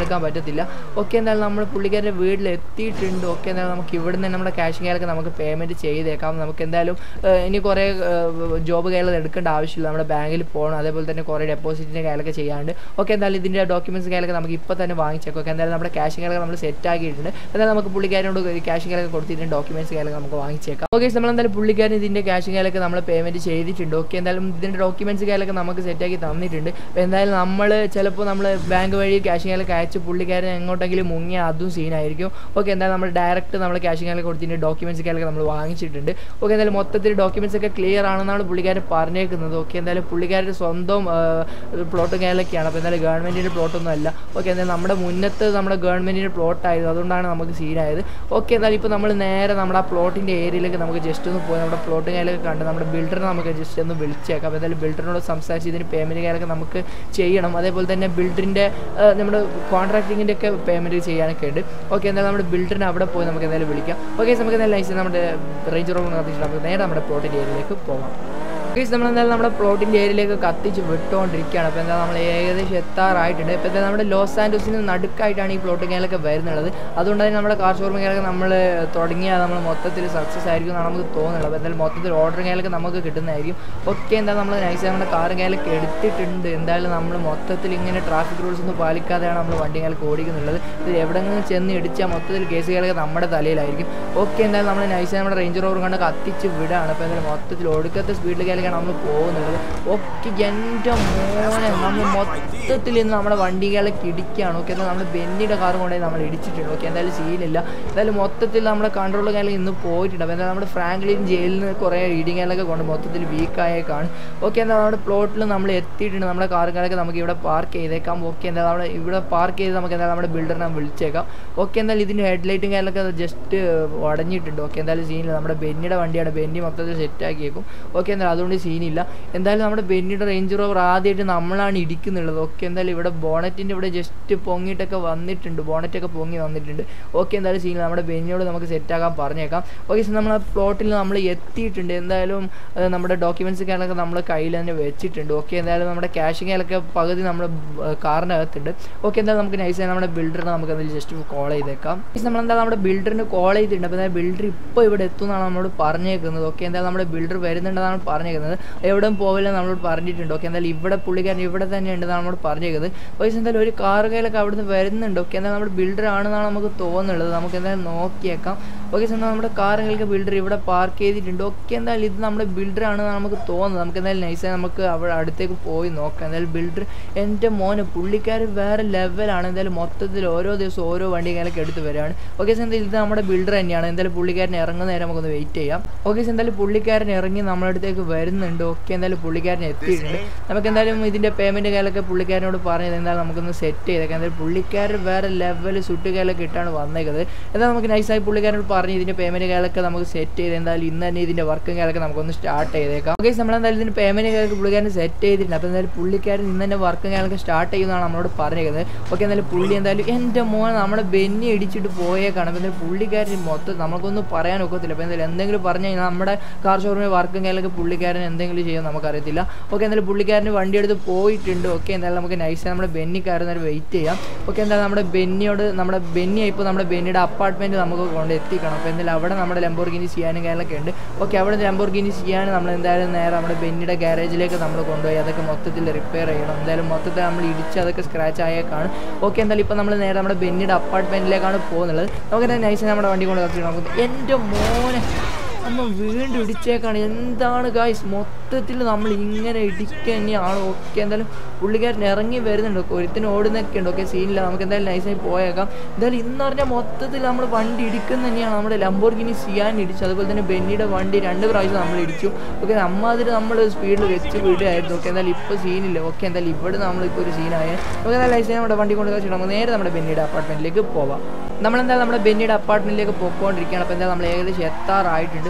എടുക്കാൻ പറ്റത്തില്ല ഓക്കെ എന്തായാലും നമ്മൾ പുള്ളിക്കാരുടെ വീട്ടിൽ എത്തിയിട്ടുണ്ട് ഓക്കെ എന്തായാലും നമുക്ക് ഇവിടുന്ന് തന്നെ നമ്മുടെ ക്യാഷ് കയ്യിലൊക്കെ നമുക്ക് പേയ്മെൻറ്റ് ചെയ്തേക്കാം നമുക്ക് എന്തായാലും ഏഹ്, ഇനി കുറേ ജോബ് കയ്യിൽ എടുക്കേണ്ട ആവശ്യമില്ല നമ്മുടെ ബാങ്കിൽ പോകണം അതേപോലെ തന്നെ കുറേ ഡെപ്പോസിറ്റിൻ്റെ കയ്യിലൊക്കെ ചെയ്യാണ്ട് ഓക്കെ എന്തായാലും ഇതിൻ്റെ ഡോക്യുമെൻറ്റ്സ് കയ്യിലൊക്കെ നമുക്ക് ഇപ്പോൾ തന്നെ വാങ്ങിച്ചേക്കാം ഓക്കെ എന്തായാലും നമ്മുടെ ക്യാഷ് കയ്യിലൊക്കെ നമ്മൾ സെറ്റ് ആക്കിയിട്ടുണ്ട് എന്തായാലും നമുക്ക് പുള്ളിക്കാരനോട് ക്യാഷ് കയ്യിലൊക്കെ കൊടുത്തിട്ടുണ്ട് ഡോക്യുമെൻറ്റ്സ് കയ്യിലൊക്കെ നമുക്ക് വാങ്ങിച്ചേക്കാം ഓക്കെ നമ്മൾ എന്തായാലും പുള്ളിക്കാരൻ ഇതിൻ്റെ ക്യാഷ് കയ്യിലൊക്കെ നമ്മൾ പേയ്മെൻറ്റ് ചെയ്തിട്ടുണ്ട് ഓക്കെ എന്തായാലും ഇതിൻ്റെ ഡോക്യുമെൻറ്റ്സ് കയ്യിലൊക്കെ നമുക്ക് സെറ്റാക്കി തന്നിട്ടുണ്ട് അപ്പോൾ എന്തായാലും നമ്മൾ ചിലപ്പോൾ നമ്മൾ ബാങ്ക് വഴി ക്യാഷ് കയ്യിലൊക്കെ അയച്ച് പുള്ളിക്കാരൻ എങ്ങോട്ടെങ്കിലും മുങ്ങിയ അതും സീനായിരിക്കും ഓക്കെ എന്തായാലും നമ്മൾ ഡയറക്റ്റ് നമ്മൾ ക്യാഷ് കയ്യിലൊക്കെ കൊടുത്തിട്ടുണ്ട് ഡോക്യുമെൻറ്റ്സ് കയ്യിലൊക്കെ നമ്മൾ വാങ്ങിച്ചിട്ടുണ്ട് ഓക്കെ എന്തായാലും മൊത്തത്തിൽ ഡോക്യുമെൻറ്റ്സ് ഒക്കെ ക്ലിയർ ആണെന്നാണ് പുള്ളിക്കാരൻ പറഞ്ഞേക്കുന്നത് ഓക്കെ എന്തായാലും പുള്ളിക്കാരുടെ സ്വന്തം പ്ലോട്ട് കയ്യിലൊക്കെയാണ് അപ്പോൾ എന്തായാലും ഗവൺമെൻറ്റിൻ്റെ പ്ലോട്ടൊന്നും അല്ല ഓക്കെ എന്തായാലും നമ്മുടെ മുന്നത്ത് നമ്മുടെ ഗവൺമെൻറ്റിൻ്റെ പ്ലോട്ടായിരുന്നു അതുകൊണ്ടാണ് നമുക്ക് സീനായത് ഓക്കെ എന്തായാലും ഇപ്പോൾ നമ്മൾ നേരെ നമ്മുടെ ആ പ്ലോട്ടിൻ്റെ ഏരിയയിലേക്ക് നമുക്ക് ജസ്റ്റ് ഒന്ന് പോയി നമ്മുടെ പ്ലോട്ട് കയ്യിലൊക്കെ കണ്ട് നമ്മുടെ ബിൽഡറിനെ നമുക്ക് ജസ്റ്റ് ഒന്ന് വിളിച്ചേക്കാം അപ്പോൾ എന്തായാലും ബിൽഡറിനോട് സംസാരിച്ച് ഇതിന് പേയ്മെൻറ്റ് കയ്യിലൊക്കെ നമുക്ക് ചെയ്യണം അതേപോലെ തന്നെ ബിൽഡറിൻ്റെ നമ്മുടെ കോൺട്രാക്ടിങ്ങിൻ്റെ ഒക്കെ പേയ്മെൻറ്റ് ചെയ്യാനൊക്കെ ഉണ്ട് ഓക്കെ എന്തായാലും നമ്മുടെ ബിൽഡറിനെ അവിടെ പോയി നമുക്ക് എന്തായാലും വിളിക്കാം ഓക്കെ നമുക്ക് എന്തായാലും ലൈസൻസ് നമ്മുടെ റേഞ്ച് റോഡ് കത്തിച്ചിട്ട് നമുക്ക് നേരെ നമ്മുടെ പ്ലോട്ടിൻ്റെ ഏരിയയിലേക്ക് പോകാം ഗൈസ് നമ്മൾ എന്തായാലും നമ്മുടെ പ്ലോട്ടിൻ്റെ ഏരിയയിലേക്ക് കത്തിച്ച് വിട്ടുകൊണ്ടിരിക്കുകയാണ് അപ്പോൾ എന്താ നമ്മൾ ഏകദേശം എത്താറായിട്ടുണ്ട് ഇപ്പോൾ എന്താ നമ്മുടെ ലോസ് ആൻഡോസിന് നടുക്കായിട്ടാണ് ഈ പ്ലോട്ട് കേലൊക്കെ വരുന്നുള്ളത് അതുകൊണ്ട് തന്നെ നമ്മുടെ കാർ ഷോറൂം കേലൊക്കെ നമ്മൾ തുടങ്ങിയാൽ നമ്മൾ മൊത്തത്തിൽ സക്സസ് ആയിരിക്കും എന്നാണ് നമുക്ക് തോന്നുന്നത് അപ്പോൾ എന്തായാലും മൊത്തത്തിൽ ഓർഡർ കേലൊക്കെ നമുക്ക് കിട്ടുന്നതായിരിക്കും ഓക്കെ എന്താ നമ്മൾ നൈസ് നമ്മുടെ കാർ കേലൊക്കെ എടുത്തിട്ടുണ്ട് എന്തായാലും നമ്മൾ മൊത്തത്തിൽ ഇങ്ങനെ ട്രാഫിക് റൂൾസ് ഒന്നും പാലിക്കാതെയാണ് നമ്മൾ വണ്ടി കേലൊക്കെ ഓടിക്കുന്നുള്ളത് ഇത് എവിടെങ്കിലും ചെന്ന് ഇടിച്ചാൽ മൊത്തത്തിൽ കേസ് കേലൊക്കെ നമ്മുടെ തലയിലായിരിക്കും ഓക്കെ എന്തായാലും നമ്മൾ നൈസ് നമ്മുടെ റേഞ്ച് റോവർ കണ്ട് കത്തിച്ച് വിടാണ് അപ്പോൾ എന്തായാലും മൊത്തത്തിൽ ഒടുക്കത്തെ സ്പീഡിൽ കേലൊക്കെയാണ് നമ്മൾ പോകുന്നുള്ളത് ഓക്കെ എൻ്റെ മോനെ നമ്മൾ മൊത്തത്തിൽ ഇന്ന് നമ്മുടെ വണ്ടികളൊക്കെ ഇടിക്കുകയാണ് ഓക്കെ എന്നാൽ നമ്മൾ ബെന്നിയുടെ കാർ കൊണ്ടുപോയി നമ്മൾ ഇടിച്ചിട്ടുണ്ട് ഓക്കെ എന്തായാലും സീനില്ല എന്തായാലും മൊത്തത്തിൽ നമ്മുടെ കൺട്രോൾ കാലം ഇന്ന് പോയിട്ടുണ്ട് അപ്പോൾ എന്തായാലും നമ്മുടെ ഫ്രാങ്ക്ലിൻ ജയിലിൽ നിന്ന് കുറേ ഇടിങ്ങലൊക്കെ കൊണ്ട് മൊത്തത്തിൽ വീക്കായേക്കാണ് ഓക്കെ എന്നാൽ നമ്മുടെ പ്ലോട്ടിൽ നമ്മൾ എത്തിയിട്ടുണ്ട് നമ്മുടെ കാറുകളൊക്കെ നമുക്ക് ഇവിടെ പാർക്ക് ചെയ്തേക്കാം ഓക്കെ എന്താ നമ്മുടെ ഇവിടെ പാർക്ക് ചെയ്ത് നമുക്ക് എന്തായാലും നമ്മുടെ ബിൽഡറിനെ വിളിച്ചേക്കാം ഓക്കെ എന്തായാലും ഇതിൻ്റെ ഹെഡ്ലൈറ്റും കാര്യങ്ങളൊക്കെ ജസ്റ്റ് ഉടഞ്ഞിട്ടുണ്ട് ഓക്കെ എന്തായാലും സീനില്ല നമ്മുടെ ബെന്നിയുടെ വണ്ടിയാണ് ബെന്നി മൊത്തത്തിൽ സെറ്റ് ആക്കിയേക്കും ഓക്കെ എന്തായാലും അതുകൊണ്ട് സീനില്ല എന്തായാലും നമ്മുടെ ബെന്നിയുടെ റേഞ്ച് റോവർ ആദ്യമായിട്ട് നമ്മളാണ് ഇടിക്കുന്നുള്ളത് ഓക്കെ എന്തായാലും ഇവിടെ ബോണറ്റിൻ്റെ ഇവിടെ ജസ്റ്റ് പൊങ്ങിയിട്ടൊക്കെ വന്നിട്ടുണ്ട് ബോണറ്റൊക്കെ പൊങ്ങി വന്നിട്ടുണ്ട് ഓക്കെ എന്തായാലും സീനില്ല നമ്മുടെ ബെന്നിയോട് നമുക്ക് സെറ്റാക്കാൻ പറഞ്ഞേക്കാം ഓക്കെ സോ നമ്മൾ ആ പ്ലോട്ടിൽ നമ്മൾ എത്തിയിട്ടുണ്ട് എന്തായാലും ഏഹ്, നമ്മുടെ ഡോക്യുമെൻറ്റ്സ് കാര്യങ്ങളൊക്കെ നമ്മൾ കയ്യിൽ തന്നെ വെച്ചിട്ടുണ്ട് ഓക്കെ എന്തായാലും നമ്മുടെ ക്യാഷ് കാര്യങ്ങളൊക്കെ പകുതി നമ്മുടെ കാറിൻ്റെ അകത്തുണ്ട് ഓക്കെ എന്തായാലും നമുക്ക് നൈസായി നമ്മുടെ ബിൽഡറിനെ നമുക്ക് അതിൽ ജസ്റ്റ് കോൾ ചെയ്തേക്കാം നമ്മൾ എന്തായാലും നമ്മുടെ ബിൽഡറിന് കോൾ ചെയ്തിട്ടുണ്ട് അപ്പോൾ ബിൽഡർ ഇപ്പോൾ ഇവിടെ എത്തുമെന്നാണ് നമ്മളോട് പറഞ്ഞേക്കുന്നത് ഓക്കെ എന്തായാലും നമ്മുടെ ബിൽഡർ വരുന്നുണ്ടെന്നാണ് പറഞ്ഞേക്കുന്നത് എവിടെയും പോവില്ല നമ്മളോട് പറഞ്ഞിട്ടുണ്ട് ഓക്കെ എന്തായാലും ഇവിടെ പുള്ളിക്കാരൻ ഇവിടെ തന്നെ ഉണ്ടെന്നാണ് നമ്മളോട് പറഞ്ഞേക്കുന്നത് പൈസ എന്തായാലും ഒരു കാർ കയ്യിലൊക്കെ അവിടുന്ന് വരുന്നുണ്ട് ഓക്കെ എന്തായാലും നമ്മുടെ ബിൽഡർ ആണെന്നാണ് നമുക്ക് തോന്നുന്നുള്ളത് നമുക്ക് എന്തായാലും നോക്കിയേക്കാം ഓക്കെ എന്നാൽ നമ്മുടെ കാറുകൾക്ക് ബിൽഡർ ഇവിടെ പാർക്ക് ചെയ്തിട്ടുണ്ട് ഓക്കെ എന്തായാലും ഇത് നമ്മുടെ ബിൽഡർ ആണെന്നാണ് നമുക്ക് തോന്നുന്നത് നമുക്ക് എന്തായാലും നൈസായി നമുക്ക് അവിടെ അടുത്തേക്ക് പോയി നോക്കാം എന്തായാലും ബിൽഡർ എൻ്റെ മോനെ പുള്ളിക്കാരൻ വേറെ ലെവലാണ് എന്തായാലും മൊത്തത്തിൽ ഓരോ ദിവസം ഓരോ വണ്ടി കാലൊക്കെ എടുത്ത് വരികയാണ് ഓക്കെ സാർ എന്തായാലും ഇത് നമ്മുടെ ബിൽഡർ തന്നെയാണ് എന്തായാലും പുള്ളിക്കാരൻ ഇറങ്ങുന്ന നേരം നമുക്കൊന്ന് വെയിറ്റ് ചെയ്യാം ഓക്കെ സാർ എന്തായാലും പുള്ളിക്കാരൻ ഇറങ്ങി നമ്മുടെ അടുത്തേക്ക് വരുന്നുണ്ട് ഓക്കെ എന്തായാലും പുള്ളിക്കാരൻ എത്തിയിട്ടുണ്ട് നമുക്ക് എന്തായാലും ഇതിൻ്റെ പേയ്മെൻറ്റ് കാലൊക്കെ പുള്ളിക്കാരനോട് പറഞ്ഞത് എന്തായാലും നമുക്കൊന്ന് സെറ്റ് ചെയ്തേക്കാം എന്തായാലും പുള്ളിക്കാരൻ വേറെ ലെവൽ സുട്ട് കാലൊക്കെ ഇട്ടാണ് വന്നേക്കുന്നത് എന്നാൽ നമുക്ക് നൈസായി പുള്ളിക്കാരനോട് പറഞ്ഞ് ഇതിൻ്റെ പേയ്മെൻറ്റ് കാലൊക്കെ നമുക്ക് സെറ്റ് ചെയ്ത് എന്തായാലും ഇന്ന് തന്നെ ഇതിൻ്റെ വർക്കും കാലൊക്കെ നമുക്കൊന്ന് സ്റ്റാർട്ട് ചെയ്തേക്കാം ഓക്കെ നമ്മളെന്തായാലും ഇതിൻ്റെ പേയ്മെൻറ്റ് കാലൊക്കെ പുള്ളിക്കാരൻ സെറ്റ് ചെയ്തിട്ടുണ്ട് അപ്പോൾ എന്തായാലും പുള്ളിക്കാരൻ ഇന്ന് തന്നെ വർക്കും കാലൊക്കെ സ്റ്റാർട്ട് ചെയ്യുന്നതാണ് നമ്മളോട് പറഞ്ഞേക്കുന്നത് ഓക്കെ എന്തായാലും പുള്ളി എന്തായാലും എൻ്റെ മോൻ നമ്മുടെ ബെന്നി ഇടിച്ചിട്ട് പോയേക്കാണ് അപ്പോൾ എന്തായാലും പുള്ളിക്കാരൻ മൊത്തം നമുക്കൊന്നും പറയാൻ ഒക്കത്തില്ല അപ്പോൾ എന്തായാലും എന്തെങ്കിലും പറഞ്ഞു കഴിഞ്ഞാൽ നമ്മുടെ കാർ ഷോറൂമിൽ വർക്കും കാലൊക്കെ പുള്ളിക്കാരൻ എന്തെങ്കിലും ചെയ്യാൻ നമുക്കറിയത്തില്ല ഓക്കെ എന്തായാലും പുള്ളിക്കാരന് വണ്ടി എടുത്ത് പോയിട്ടുണ്ട് ഓക്കെ എന്തായാലും നമുക്ക് നൈസായി നമ്മുടെ ബെന്നിക്കാരൻ ഒരു വെയിറ്റ് ചെയ്യാം ഓക്കെ എന്തായാലും നമ്മുടെ ബെന്നിയോട് നമ്മുടെ ബെന്നി ഇപ്പോൾ നമ്മുടെ ബെന്നിയുടെ അപ്പാർട്ട്മെൻറ്റ് നമുക്ക് കൊണ്ട് എത്തിക്കണം അപ്പോൾ എന്തായാലും അവിടെ നമ്മുടെ ലംബോർഗിനി ചെയ്യാനും കാര്യങ്ങളൊക്കെ ഉണ്ട് ഓക്കെ അവിടെ ലംബോർഗിനി ചെയ്യാൻ നമ്മൾ എന്തായാലും നേരെ നമ്മുടെ ബെന്നിയുടെ ഗാരേജിലേക്ക് നമ്മൾ കൊണ്ടുപോയി അതൊക്കെ മൊത്തത്തിൽ റിപ്പയർ ചെയ്യണം എന്തായാലും മൊത്തത്തിൽ നമ്മൾ ഇടിച്ച് അതൊക്കെ സ്ക്രാച്ച് ആയേക്കാണ് ഓക്കെ എന്തായാലും ഇപ്പോൾ നമ്മൾ നേരെ നമ്മുടെ ബെന്നിയുടെ അപ്പാർട്ട്മെൻറ്റിലേക്കാണ് പോകുന്നത് നമുക്ക് തന്നെ നൈസ് നമ്മുടെ വണ്ടി കൊണ്ട് കത്തിക്കണം നമുക്ക് എൻ്റെ മോനെ നമ്മൾ വീണ്ടും ഇടിച്ചേക്കാണ് എന്താണ് ഗായ്സ് മൊത്തത്തിൽ നമ്മൾ ഇങ്ങനെ ഇടിക്കുക തന്നെയാണ് ഓക്കെ എന്തായാലും പുള്ളിക്കാരൻ ഇറങ്ങി വരുന്നുണ്ട് ഒരുത്തിന് ഓടുന്നൊക്കെ ഉണ്ട് ഓക്കെ സീനില്ല നമുക്ക് എന്തായാലും നൈസായി പോയേക്കാം എന്തായാലും ഇന്ന് പറഞ്ഞാൽ മൊത്തത്തിൽ നമ്മൾ വണ്ടി ഇടിക്കുന്ന തന്നെയാണ് നമ്മുടെ ലംബോർഗിനി സിയാൻ ഇടിച്ചു അതുപോലെ തന്നെ ബെന്നിയുടെ വണ്ടി രണ്ട് പ്രാവശ്യം നമ്മൾ ഇടിച്ചു ഓക്കെ നമ്മതിൽ നമ്മൾ സ്പീഡിൽ വെച്ച് വിടുകയായിരുന്നു ഓക്കെ എന്തായാലും ഇപ്പോൾ സീനില്ല ഓക്കെ എന്തായാലും ഇവിടെ നമ്മളിപ്പോൾ ഒരു സീനായ ഓക്കെ എന്തായാലും നൈസായി നമ്മുടെ വണ്ടി കൊണ്ട് വെച്ചിട്ട് നമുക്ക് നേരെ നമ്മുടെ ബെന്നിയുടെ അപ്പാർട്ട്മെൻറ്റിലേക്ക് പോവാം നമ്മളെന്തായാലും നമ്മുടെ ബെന്നിയുടെ അപ്പാർട്ട്മെൻറ്റിലേക്ക് പോയിക്കൊണ്ടിരിക്കുകയാണ് അപ്പോൾ എന്തായാലും നമ്മൾ ഏകദേശം എത്താറായിട്ടുണ്ട്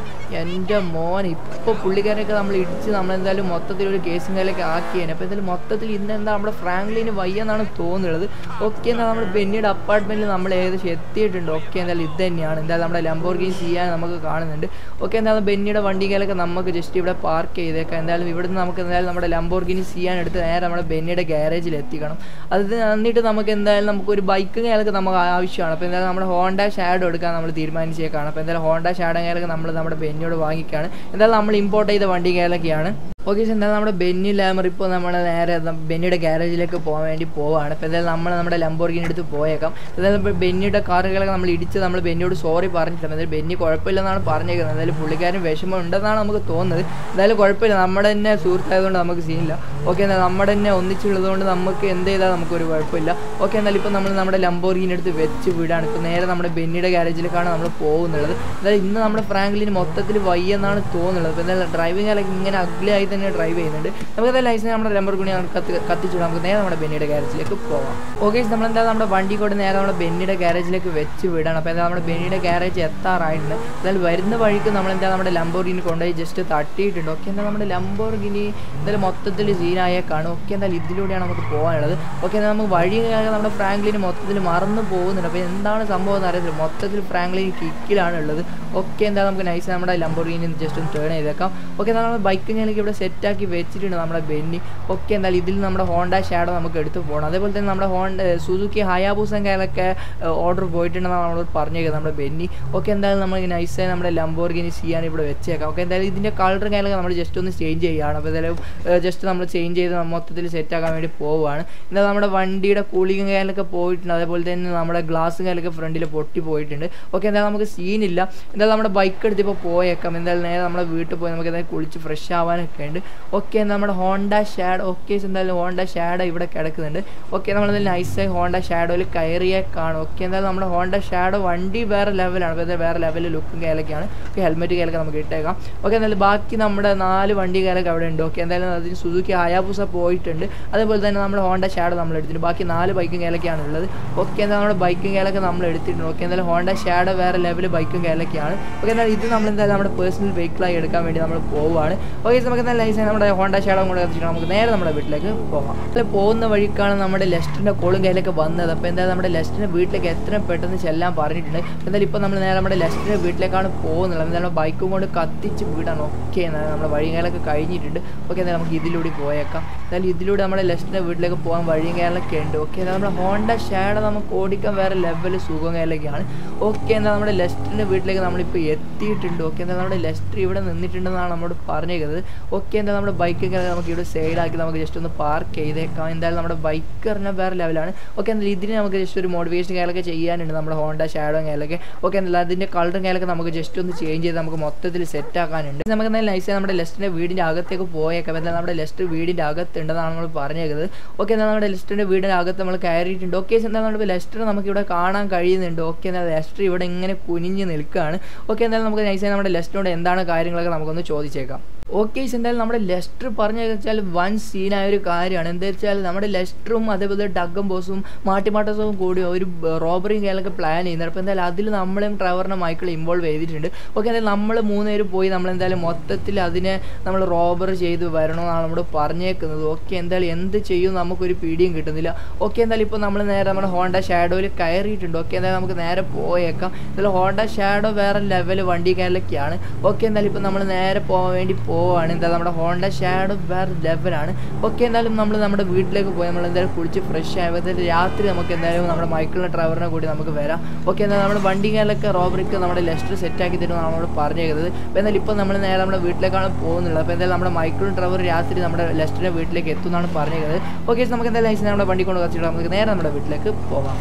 എൻ്റെ മോൻ ഇപ്പോൾ പുള്ളിക്കാരൊക്കെ നമ്മൾ ഇടിച്ച് നമ്മളെന്തായാലും മൊത്തത്തിൽ ഒരു കേസും കാര്യമൊക്കെ ആക്കിയേനെ അപ്പോൾ എന്തായാലും മൊത്തത്തിൽ ഇന്നെന്താ നമ്മുടെ ഫ്രാങ്ക്ലിന് വയ്യെന്നാണ് തോന്നുന്നത് ഓക്കെ എന്നാൽ നമ്മുടെ ബെന്നിയുടെ അപ്പാർട്ട്മെൻറ്റിൽ നമ്മൾ ഏകദേശം എത്തിയിട്ടുണ്ട് ഓക്കെ എന്തായാലും ഇത് തന്നെയാണ് എന്തായാലും നമ്മുടെ ലംബോർഗിനി ചെയ്യാൻ നമുക്ക് കാണുന്നുണ്ട് ഓക്കെ എന്തായാലും ബെന്നിയുടെ വണ്ടികളൊക്കെ നമുക്ക് ജസ്റ്റ് ഇവിടെ പാർക്ക് ചെയ്തേക്കാം എന്തായാലും ഇവിടുന്ന് നമുക്ക് എന്തായാലും നമ്മുടെ ലംബോർഗിനി ചെയ്യാൻ എടുത്ത് നേരെ നമ്മുടെ ബെന്നിയുടെ ഗ്യാരേജിൽ എത്തിക്കണം അത് എന്നിട്ട് നമുക്ക് എന്തായാലും നമുക്ക് ഒരു ബൈക്കും കാര്യമൊക്കെ നമുക്ക് ആവശ്യമാണ് അപ്പോൾ എന്തായാലും നമ്മുടെ ഹോണ്ട ഷാഡോ എടുക്കാൻ നമ്മൾ തീരുമാനിച്ചേക്കാണ് അപ്പോൾ എന്തായാലും ഹോണ്ട ഷാഡോ കാര്യമൊക്കെ നമ്മൾ നമ്മുടെ ബെന്നിയോട് വാങ്ങിക്കുകയാണ് എന്തായാലും നമ്മൾ ഇമ്പോർട്ട് ചെയ്ത വണ്ടി കാര്യമൊക്കെയാണ് ഓക്കെ എന്തായാലും നമ്മുടെ ബെന്നി ലാമർ ഇപ്പോൾ നമ്മൾ നേരെ ന- ബെന്നിയുടെ ഗ്യാരേജിലേക്ക് പോകാൻ വേണ്ടി പോവാണ് അപ്പോൾ എന്തായാലും നമ്മൾ നമ്മുടെ ലംബോർഗിന് എടുത്ത് പോയേക്കാം എന്തായാലും ഇപ്പോൾ ബെന്നിയുടെ കാറുകളൊക്കെ നമ്മൾ ഇടിച്ച് നമ്മൾ ബെന്നിയോട് സോറി പറഞ്ഞിട്ടുണ്ട് എന്തായാലും ബെന്നി കുഴപ്പമില്ലെന്നാണ് പറഞ്ഞേക്കുന്നത് എന്തായാലും പുള്ളിക്കാരൻ വിഷമം ഉണ്ടെന്നാണ് നമുക്ക് തോന്നുന്നത് എന്തായാലും കുഴപ്പമില്ല നമ്മുടെ തന്നെ സുഹൃത്തായതുകൊണ്ട് നമുക്ക് സീനില്ല ഓക്കെ എന്നാൽ നമ്മുടെ തന്നെ ഒന്നിച്ചുള്ളതുകൊണ്ട് നമുക്ക് എന്ത് ചെയ്താൽ നമുക്കൊരു കുഴപ്പമില്ല ഓക്കെ എന്നാലും ഇപ്പോൾ നമ്മൾ നമ്മുടെ ലംബോർഗിന് എടുത്ത് വെച്ച് വിടാണ് ഇപ്പോൾ നേരെ നമ്മുടെ ബെന്നിയുടെ ഗ്യാരേജിലേക്കാണ് നമ്മൾ പോകുന്നത് എന്തായാലും ഇന്ന് നമ്മുടെ ഫ്രാങ്ക്ലിന് മൊത്തത്തിൽ വയ്യെന്നാണ് തോന്നുന്നത് അപ്പോൾ എന്തായാലും ഡ്രൈവിംഗ് അല്ലെങ്കിൽ ഇങ്ങനെ അഗ്ലി ആയി തന്നെ ഡ്രൈവ് ചെയ്യുന്നുണ്ട് നമുക്ക് എന്തായാലും ലൈസൻസ് നമ്മുടെ ലംബോർഗിനി കത്തി കത്തിച്ചിട്ട് നമുക്ക് നേരെ നമ്മുടെ ബെന്നിയുടെ ഗ്യാരേജിലേക്ക് പോകാം ഓക്കെ നമ്മളെന്താ നമ്മുടെ വണ്ടി കൊണ്ട് നേരെ നമ്മുടെ ബെന്നിയുടെ ഗ്യാരേജിലേക്ക് വെച്ച് വിടണം അപ്പോൾ എന്താ നമ്മുടെ ബെന്നിയുടെ ഗ്യാരേജ് എത്താറായിട്ടുണ്ട് എന്തായാലും വരുന്ന വഴിക്ക് നമ്മളെന്താ നമ്മുടെ ലംബോർഗിനി കൊണ്ടുപോയി ജസ്റ്റ് തട്ടിയിട്ടുണ്ട് ഓക്കെ എന്താ നമ്മുടെ ലംബോർഗിനി എന്തായാലും മൊത്തത്തിൽ സീനായേക്കാണ് ഓക്കെ എന്തായാലും ഇതിലൂടെയാണ് നമുക്ക് പോകാനുള്ളത് ഓക്കെ എന്നാൽ നമുക്ക് വഴി കഴിഞ്ഞാൽ നമ്മുടെ ഫ്രാങ്ക്ലിന് മൊത്തത്തിൽ മറന്നു പോകുന്നുണ്ട് അപ്പോൾ എന്താണ് സംഭവം എന്ന് അറിയത്തില്ല മൊത്തത്തിൽ ഫ്രാങ്ക്ലിൻ കിക്കിലാണ് ഉള്ളത് ഓക്കെ എന്താ നമുക്ക് നൈസ് നമ്മുടെ ലംബോർഗിനി ജസ്റ്റ് ഒന്ന് ടേൺ ചെയ്തേക്കാം ഓക്കെ എന്നാൽ നമ്മൾ ബൈക്ക് ഞങ്ങൾക്ക് ഇവിടെ സെറ്റാക്കി വെച്ചിട്ടുണ്ട് നമ്മുടെ ബെന്നി ഓക്കെ എന്തായാലും ഇതിൽ നമ്മുടെ ഹോണ്ട ഷാഡോ നമുക്ക് എടുത്ത് പോകണം അതേപോലെ തന്നെ നമ്മുടെ ഹോണ്ട സുസുക്കി ഹയാബൂസൻ കാര്യങ്ങളൊക്കെ ഓർഡർ പോയിട്ടുണ്ടെന്നാണ് നമ്മളോട് പറഞ്ഞേക്കുന്നത് നമ്മുടെ ബെന്നി ഓക്കെ എന്തായാലും നമ്മൾ നൈസായി നമ്മുടെ ലംബോർഗിനി ചെയ്യാൻ ഇവിടെ വെച്ചേക്കാം ഓക്കെ എന്തായാലും ഇതിൻ്റെ കളറും കാര്യങ്ങളൊക്കെ നമ്മൾ ജസ്റ്റ് ഒന്ന് ചേഞ്ച് ചെയ്യുകയാണ് അപ്പോൾ എന്തായാലും ജസ്റ്റ് നമ്മൾ ചേഞ്ച് ചെയ്ത് മൊത്തത്തിൽ സെറ്റാക്കാൻ വേണ്ടി പോവുകയാണ് എന്നാൽ നമ്മുടെ വണ്ടിയുടെ കൂളിങ് കാര്യങ്ങളൊക്കെ പോയിട്ടുണ്ട് അതേപോലെ തന്നെ നമ്മുടെ ഗ്ലാസ് കാര്യങ്ങളൊക്കെ ഫ്രണ്ടിൽ പൊട്ടി പോയിട്ടുണ്ട് ഓക്കെ എന്തായാലും നമുക്ക് സീനില്ല എന്തായാലും നമ്മുടെ ബൈക്ക് എടുത്ത് ഇപ്പോൾ പോയേക്കാം എന്തായാലും നേരെ നമ്മുടെ വീട്ടിൽ പോയി നമുക്ക് എന്തായാലും കുളിച്ച് ഫ്രഷ് ആവാനൊക്കെ ഉണ്ട് ഓക്കെ നമ്മുടെ ഹോണ്ട ഷാഡോ ഓക്കെ എന്തായാലും ഹോണ്ട ഷാഡോ ഇവിടെ കിടക്കുന്നുണ്ട് ഓക്കെ നമ്മളെന്തായാലും നൈസായി ഹോണ്ട ഷാഡോയിൽ കയറിയേ കാണും ഓക്കെ എന്തായാലും നമ്മുടെ ഹോണ്ട ഷാഡോ വണ്ടി വേറെ ലെവലാണ് അപ്പോൾ ഇത് വേറെ ലെവലിൽ ലുക്കും കാര്യമൊക്കെയാണ് ഓക്കെ ഹെൽമെറ്റ് കാര്യമൊക്കെ നമുക്ക് ഇട്ടേക്കാം ഓക്കെ എന്തായാലും ബാക്കി നമ്മുടെ നാല് വണ്ടി കാര്യമൊക്കെ അവിടെ ഉണ്ട് ഓക്കെ എന്തായാലും അതിന് സുസുക്കി ഹയാബുസ പോയിട്ടുണ്ട് അതേപോലെ തന്നെ നമ്മുടെ ഹോണ്ട ഷാഡോ നമ്മൾ എടുത്തിട്ടുണ്ട് ബാക്കി നാല് ബൈക്കും കാര്യമൊക്കെയാണ് ഉള്ളത് ഓക്കെ എന്തായാലും നമ്മുടെ ബൈക്കും കാര്യമൊക്കെ നമ്മൾ എടുത്തിട്ടുണ്ട് ഓക്കെ എന്തായാലും ഹോണ്ട ഷാഡോ വേറെ ലെവൽ ബൈക്കും കാര്യമൊക്കെയാണ് ഓക്കെ എന്നാൽ ഇത് നമ്മൾ എന്തായാലും നമ്മുടെ പേഴ്സണൽ വെഹിക്കിളായി എടുക്കാൻ വേണ്ടി നമ്മൾ പോവുകയാണ് ഓക്കെ നമുക്ക് എന്തായാലും ലൈസൻസ് നമ്മുടെ ഹോണ്ട ഷാഡോ കൂടെ കത്തിച്ചിട്ട് നമുക്ക് നേരെ നമ്മുടെ വീട്ടിലേക്ക് പോകാം അതിൽ പോകുന്ന വഴിക്കാണ് നമ്മുടെ ലെസ്റ്റിൻ്റെ കോളും കയ്യിലൊക്കെ വന്നത് അപ്പോൾ എന്തായാലും നമ്മുടെ ലെസ്റ്റിൻ്റെ വീട്ടിലേക്ക് എത്രയും പെട്ടെന്ന് ചെല്ലാൻ പറഞ്ഞിട്ടുണ്ട് എന്തായാലും ഇപ്പോൾ നമ്മൾ നേരെ നമ്മുടെ ലെസ്റ്റിൻ്റെ വീട്ടിലേക്കാണ് പോകുന്നത് എന്തായാലും ബൈക്കും കൊണ്ട് കത്തിച്ച് വിടണം ഓക്കെ എന്നാലും നമ്മുടെ വഴികളൊക്കെ കഴിഞ്ഞിട്ടുണ്ട് ഓക്കെ എന്തായാലും നമുക്ക് ഇതിലൂടെ പോയേക്കാം എന്തായാലും ഇതിലൂടെ നമ്മുടെ ലെസ്റ്റിൻ്റെ വീട്ടിലേക്ക് പോകാൻ വഴിയും കാര്യങ്ങളൊക്കെ ഉണ്ട് ഓക്കെ എന്നാൽ നമ്മുടെ ഹോണ്ട ഷാഡോ നമുക്ക് ഓടിക്കാൻ വേറെ ലെവൽ സുഖം കാര്യമൊക്കെയാണ് ഓക്കെ എന്നാൽ നമ്മുടെ ലെസ്റ്റിൻ്റെ വീട്ടിലേക്ക് നമ്മളിപ്പോൾ എത്തിയിട്ടുണ്ട് ഓക്കെ എന്നാൽ നമ്മുടെ ലെസ്റ്റർ ഇവിടെ നിന്നിട്ടുണ്ടെന്നാണ് നമ്മോട് പറഞ്ഞേക്കുന്നത് ഓക്കെ എന്താ നമ്മുടെ ബൈക്കൊക്കെ നമുക്ക് ഇവിടെ സൈഡാക്കി നമുക്ക് ജസ്റ്റ് ഒന്ന് പാർക്ക് ചെയ്തേക്കാം എന്തായാലും നമ്മുടെ ബൈക്ക് പറഞ്ഞാൽ വേറെ ലെവലാണ് ഓക്കെ എന്തായാലും ഇതിന് നമുക്ക് ജസ്റ്റ് ഒരു മോട്ടിവേഷൻ കാര്യമൊക്കെ ചെയ്യാനുണ്ട് നമ്മുടെ ഹോണ്ട ഷാഡോ കാര്യമൊക്കെ ഓക്കെ എന്തായാലും അതിൻ്റെ കളറും കാര്യമൊക്കെ നമുക്ക് ജസ്റ്റ് ഒന്ന് ചേഞ്ച് ചെയ്ത് നമുക്ക് മൊത്തത്തിൽ സെറ്റ് ആക്കാനുണ്ട് നമുക്ക് എന്തായാലും നൈസ് നമ്മുടെ ലെസ്റ്റിൻ്റെ വീടിൻ്റെ അകത്തേക്ക് പോയേക്കാം എന്തായാലും നമ്മുടെ ലെസ്റ്റ് വീടിൻ്റെ അകത്തുണ്ടെന്നാണ് നമ്മൾ പറഞ്ഞേക്കുന്നത് ഓക്കെ എന്നാൽ നമ്മുടെ ലെസ്റ്റിൻ്റെ വീടിൻ്റെ അകത്ത് നമ്മൾ കയറിയിട്ടുണ്ട് ഓക്കെ എന്തായാലും നമ്മുടെ ലെസ്റ്റർ നമുക്ക് ഇവിടെ കാണാൻ കഴിയുന്നുണ്ട് ഓക്കെ എന്നാൽ ലെസ്റ്റർ ഇവിടെ ഇങ്ങനെ കുനിഞ്ഞ് നിൽക്കുകയാണ് ഓക്കെ എന്തായാലും നമുക്ക് നൈസായി നമ്മുടെ ലെസ്റ്റിനോട് എന്താണ് കാര്യങ്ങളൊക്കെ നമുക്കൊന്ന് ചോദിച്ചേക്കാം ഓക്കെ എന്തായാലും നമ്മുടെ ലെസ്റ്റർ പറഞ്ഞു വെച്ചാൽ വൺ സീനായ ഒരു കാര്യമാണ് എന്താ വെച്ചാൽ നമ്മുടെ ലെസ്റ്ററും അതേപോലെ ഡഗം ബോസും മാട്ടിമാട്ടസും കൂടി ഒരു റോബറിയും കാര്യങ്ങളൊക്കെ പ്ലാൻ ചെയ്യുന്നത് അപ്പോൾ എന്തായാലും അതിൽ നമ്മളെയും ട്രവറിനെ മൈക്കിൾ ഇൻവോൾവ് ചെയ്തിട്ടുണ്ട് ഓക്കെ എന്തായാലും നമ്മൾ മൂന്നുപേര് പോയി നമ്മൾ എന്തായാലും മൊത്തത്തിൽ അതിനെ നമ്മൾ റോബർ ചെയ്ത് വരണമെന്നാണ് നമ്മൾ പറഞ്ഞേക്കുന്നത് ഓക്കെ എന്തായാലും എന്ത് ചെയ്യും നമുക്കൊരു പീടിയും കിട്ടുന്നില്ല ഓക്കെ എന്തായാലും ഇപ്പോൾ നമ്മൾ നേരെ നമ്മുടെ ഹോണ്ട ഷാഡോയിൽ കയറിയിട്ടുണ്ട് ഓക്കെ എന്തായാലും നമുക്ക് നേരെ പോയേക്കാം എന്തായാലും ഹോണ്ട ഷാഡോ വേറെ ലെവൽ വണ്ടി കാര്യമൊക്കെയാണ് ഓക്കെ എന്തായാലും ഇപ്പോൾ നമ്മൾ നേരെ പോകാൻ വേണ്ടി പോവാണ് എന്തായാലും നമ്മുടെ ഹോണ്ട ഷാഡോ വേറെ ലെവലാണ് ഓക്കെ എന്തായാലും നമ്മൾ നമ്മുടെ വീട്ടിലേക്ക് പോയി നമ്മൾ എന്തായാലും കുളിച്ച് ഫ്രഷ് ആയപ്പോൾ രാത്രി നമുക്ക് എന്തായാലും നമ്മുടെ മൈക്കിളിൻ്റെ ഡ്രൈവറിനെ കൂടി നമുക്ക് വരാം ഓക്കെ എന്നാൽ നമ്മുടെ വണ്ടികളിലൊക്കെ റോബറിക്ക് നമ്മുടെ ലെസ്റ്റർ സെറ്റ് ആക്കി തരുമെന്നാണ് നമ്മളോട് പറഞ്ഞേക്കുന്നത് അപ്പോൾ എന്നാൽ ഇപ്പോൾ നമ്മൾ നേരെ നമ്മുടെ വീട്ടിലേക്കാണ് പോകുന്നുള്ളത് അപ്പോൾ എന്തായാലും നമ്മുടെ മൈക്കിളും ഡ്രൈവർ രാത്രി നമ്മുടെ ലെസ്റ്ററിൻ്റെ വീട്ടിലേക്ക് എത്തുമെന്നാണ് പറഞ്ഞേക്കുന്നത് ഓക്കെ നമുക്ക് എന്തായാലും ലൈസൻസ് നമ്മുടെ വണ്ടി കൊണ്ട് കത്തിച്ചിട്ട് നമുക്ക് നേരെ നമ്മുടെ വീട്ടിലേക്ക് പോകാം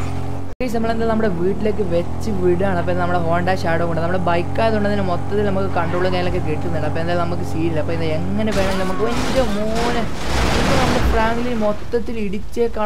ഗൈസ് നമ്മളെന്താ നമ്മുടെ വീട്ടിലേക്ക് വെച്ച് വിടുകയാണ് അപ്പോൾ നമ്മുടെ ഹോണ്ട ഷാഡോ കൊണ്ട് നമ്മുടെ ബൈക്ക് ആയതുകൊണ്ട് തന്നെ മൊത്തത്തിൽ നമുക്ക് കൺട്രോളും കാര്യങ്ങളൊക്കെ കിട്ടുന്നുണ്ട് അപ്പോൾ എന്തായാലും നമുക്ക് സീനില്ല അപ്പോൾ ഇത് എങ്ങനെ വേണമെങ്കിലും നമുക്ക് എൻ്റെ മോനെ ഇത് നമ്മുടെ ഫ്രാങ്ക്ലിൻ മൊത്തത്തിൽ ഇടിച്ചേക്കാണ് ഓ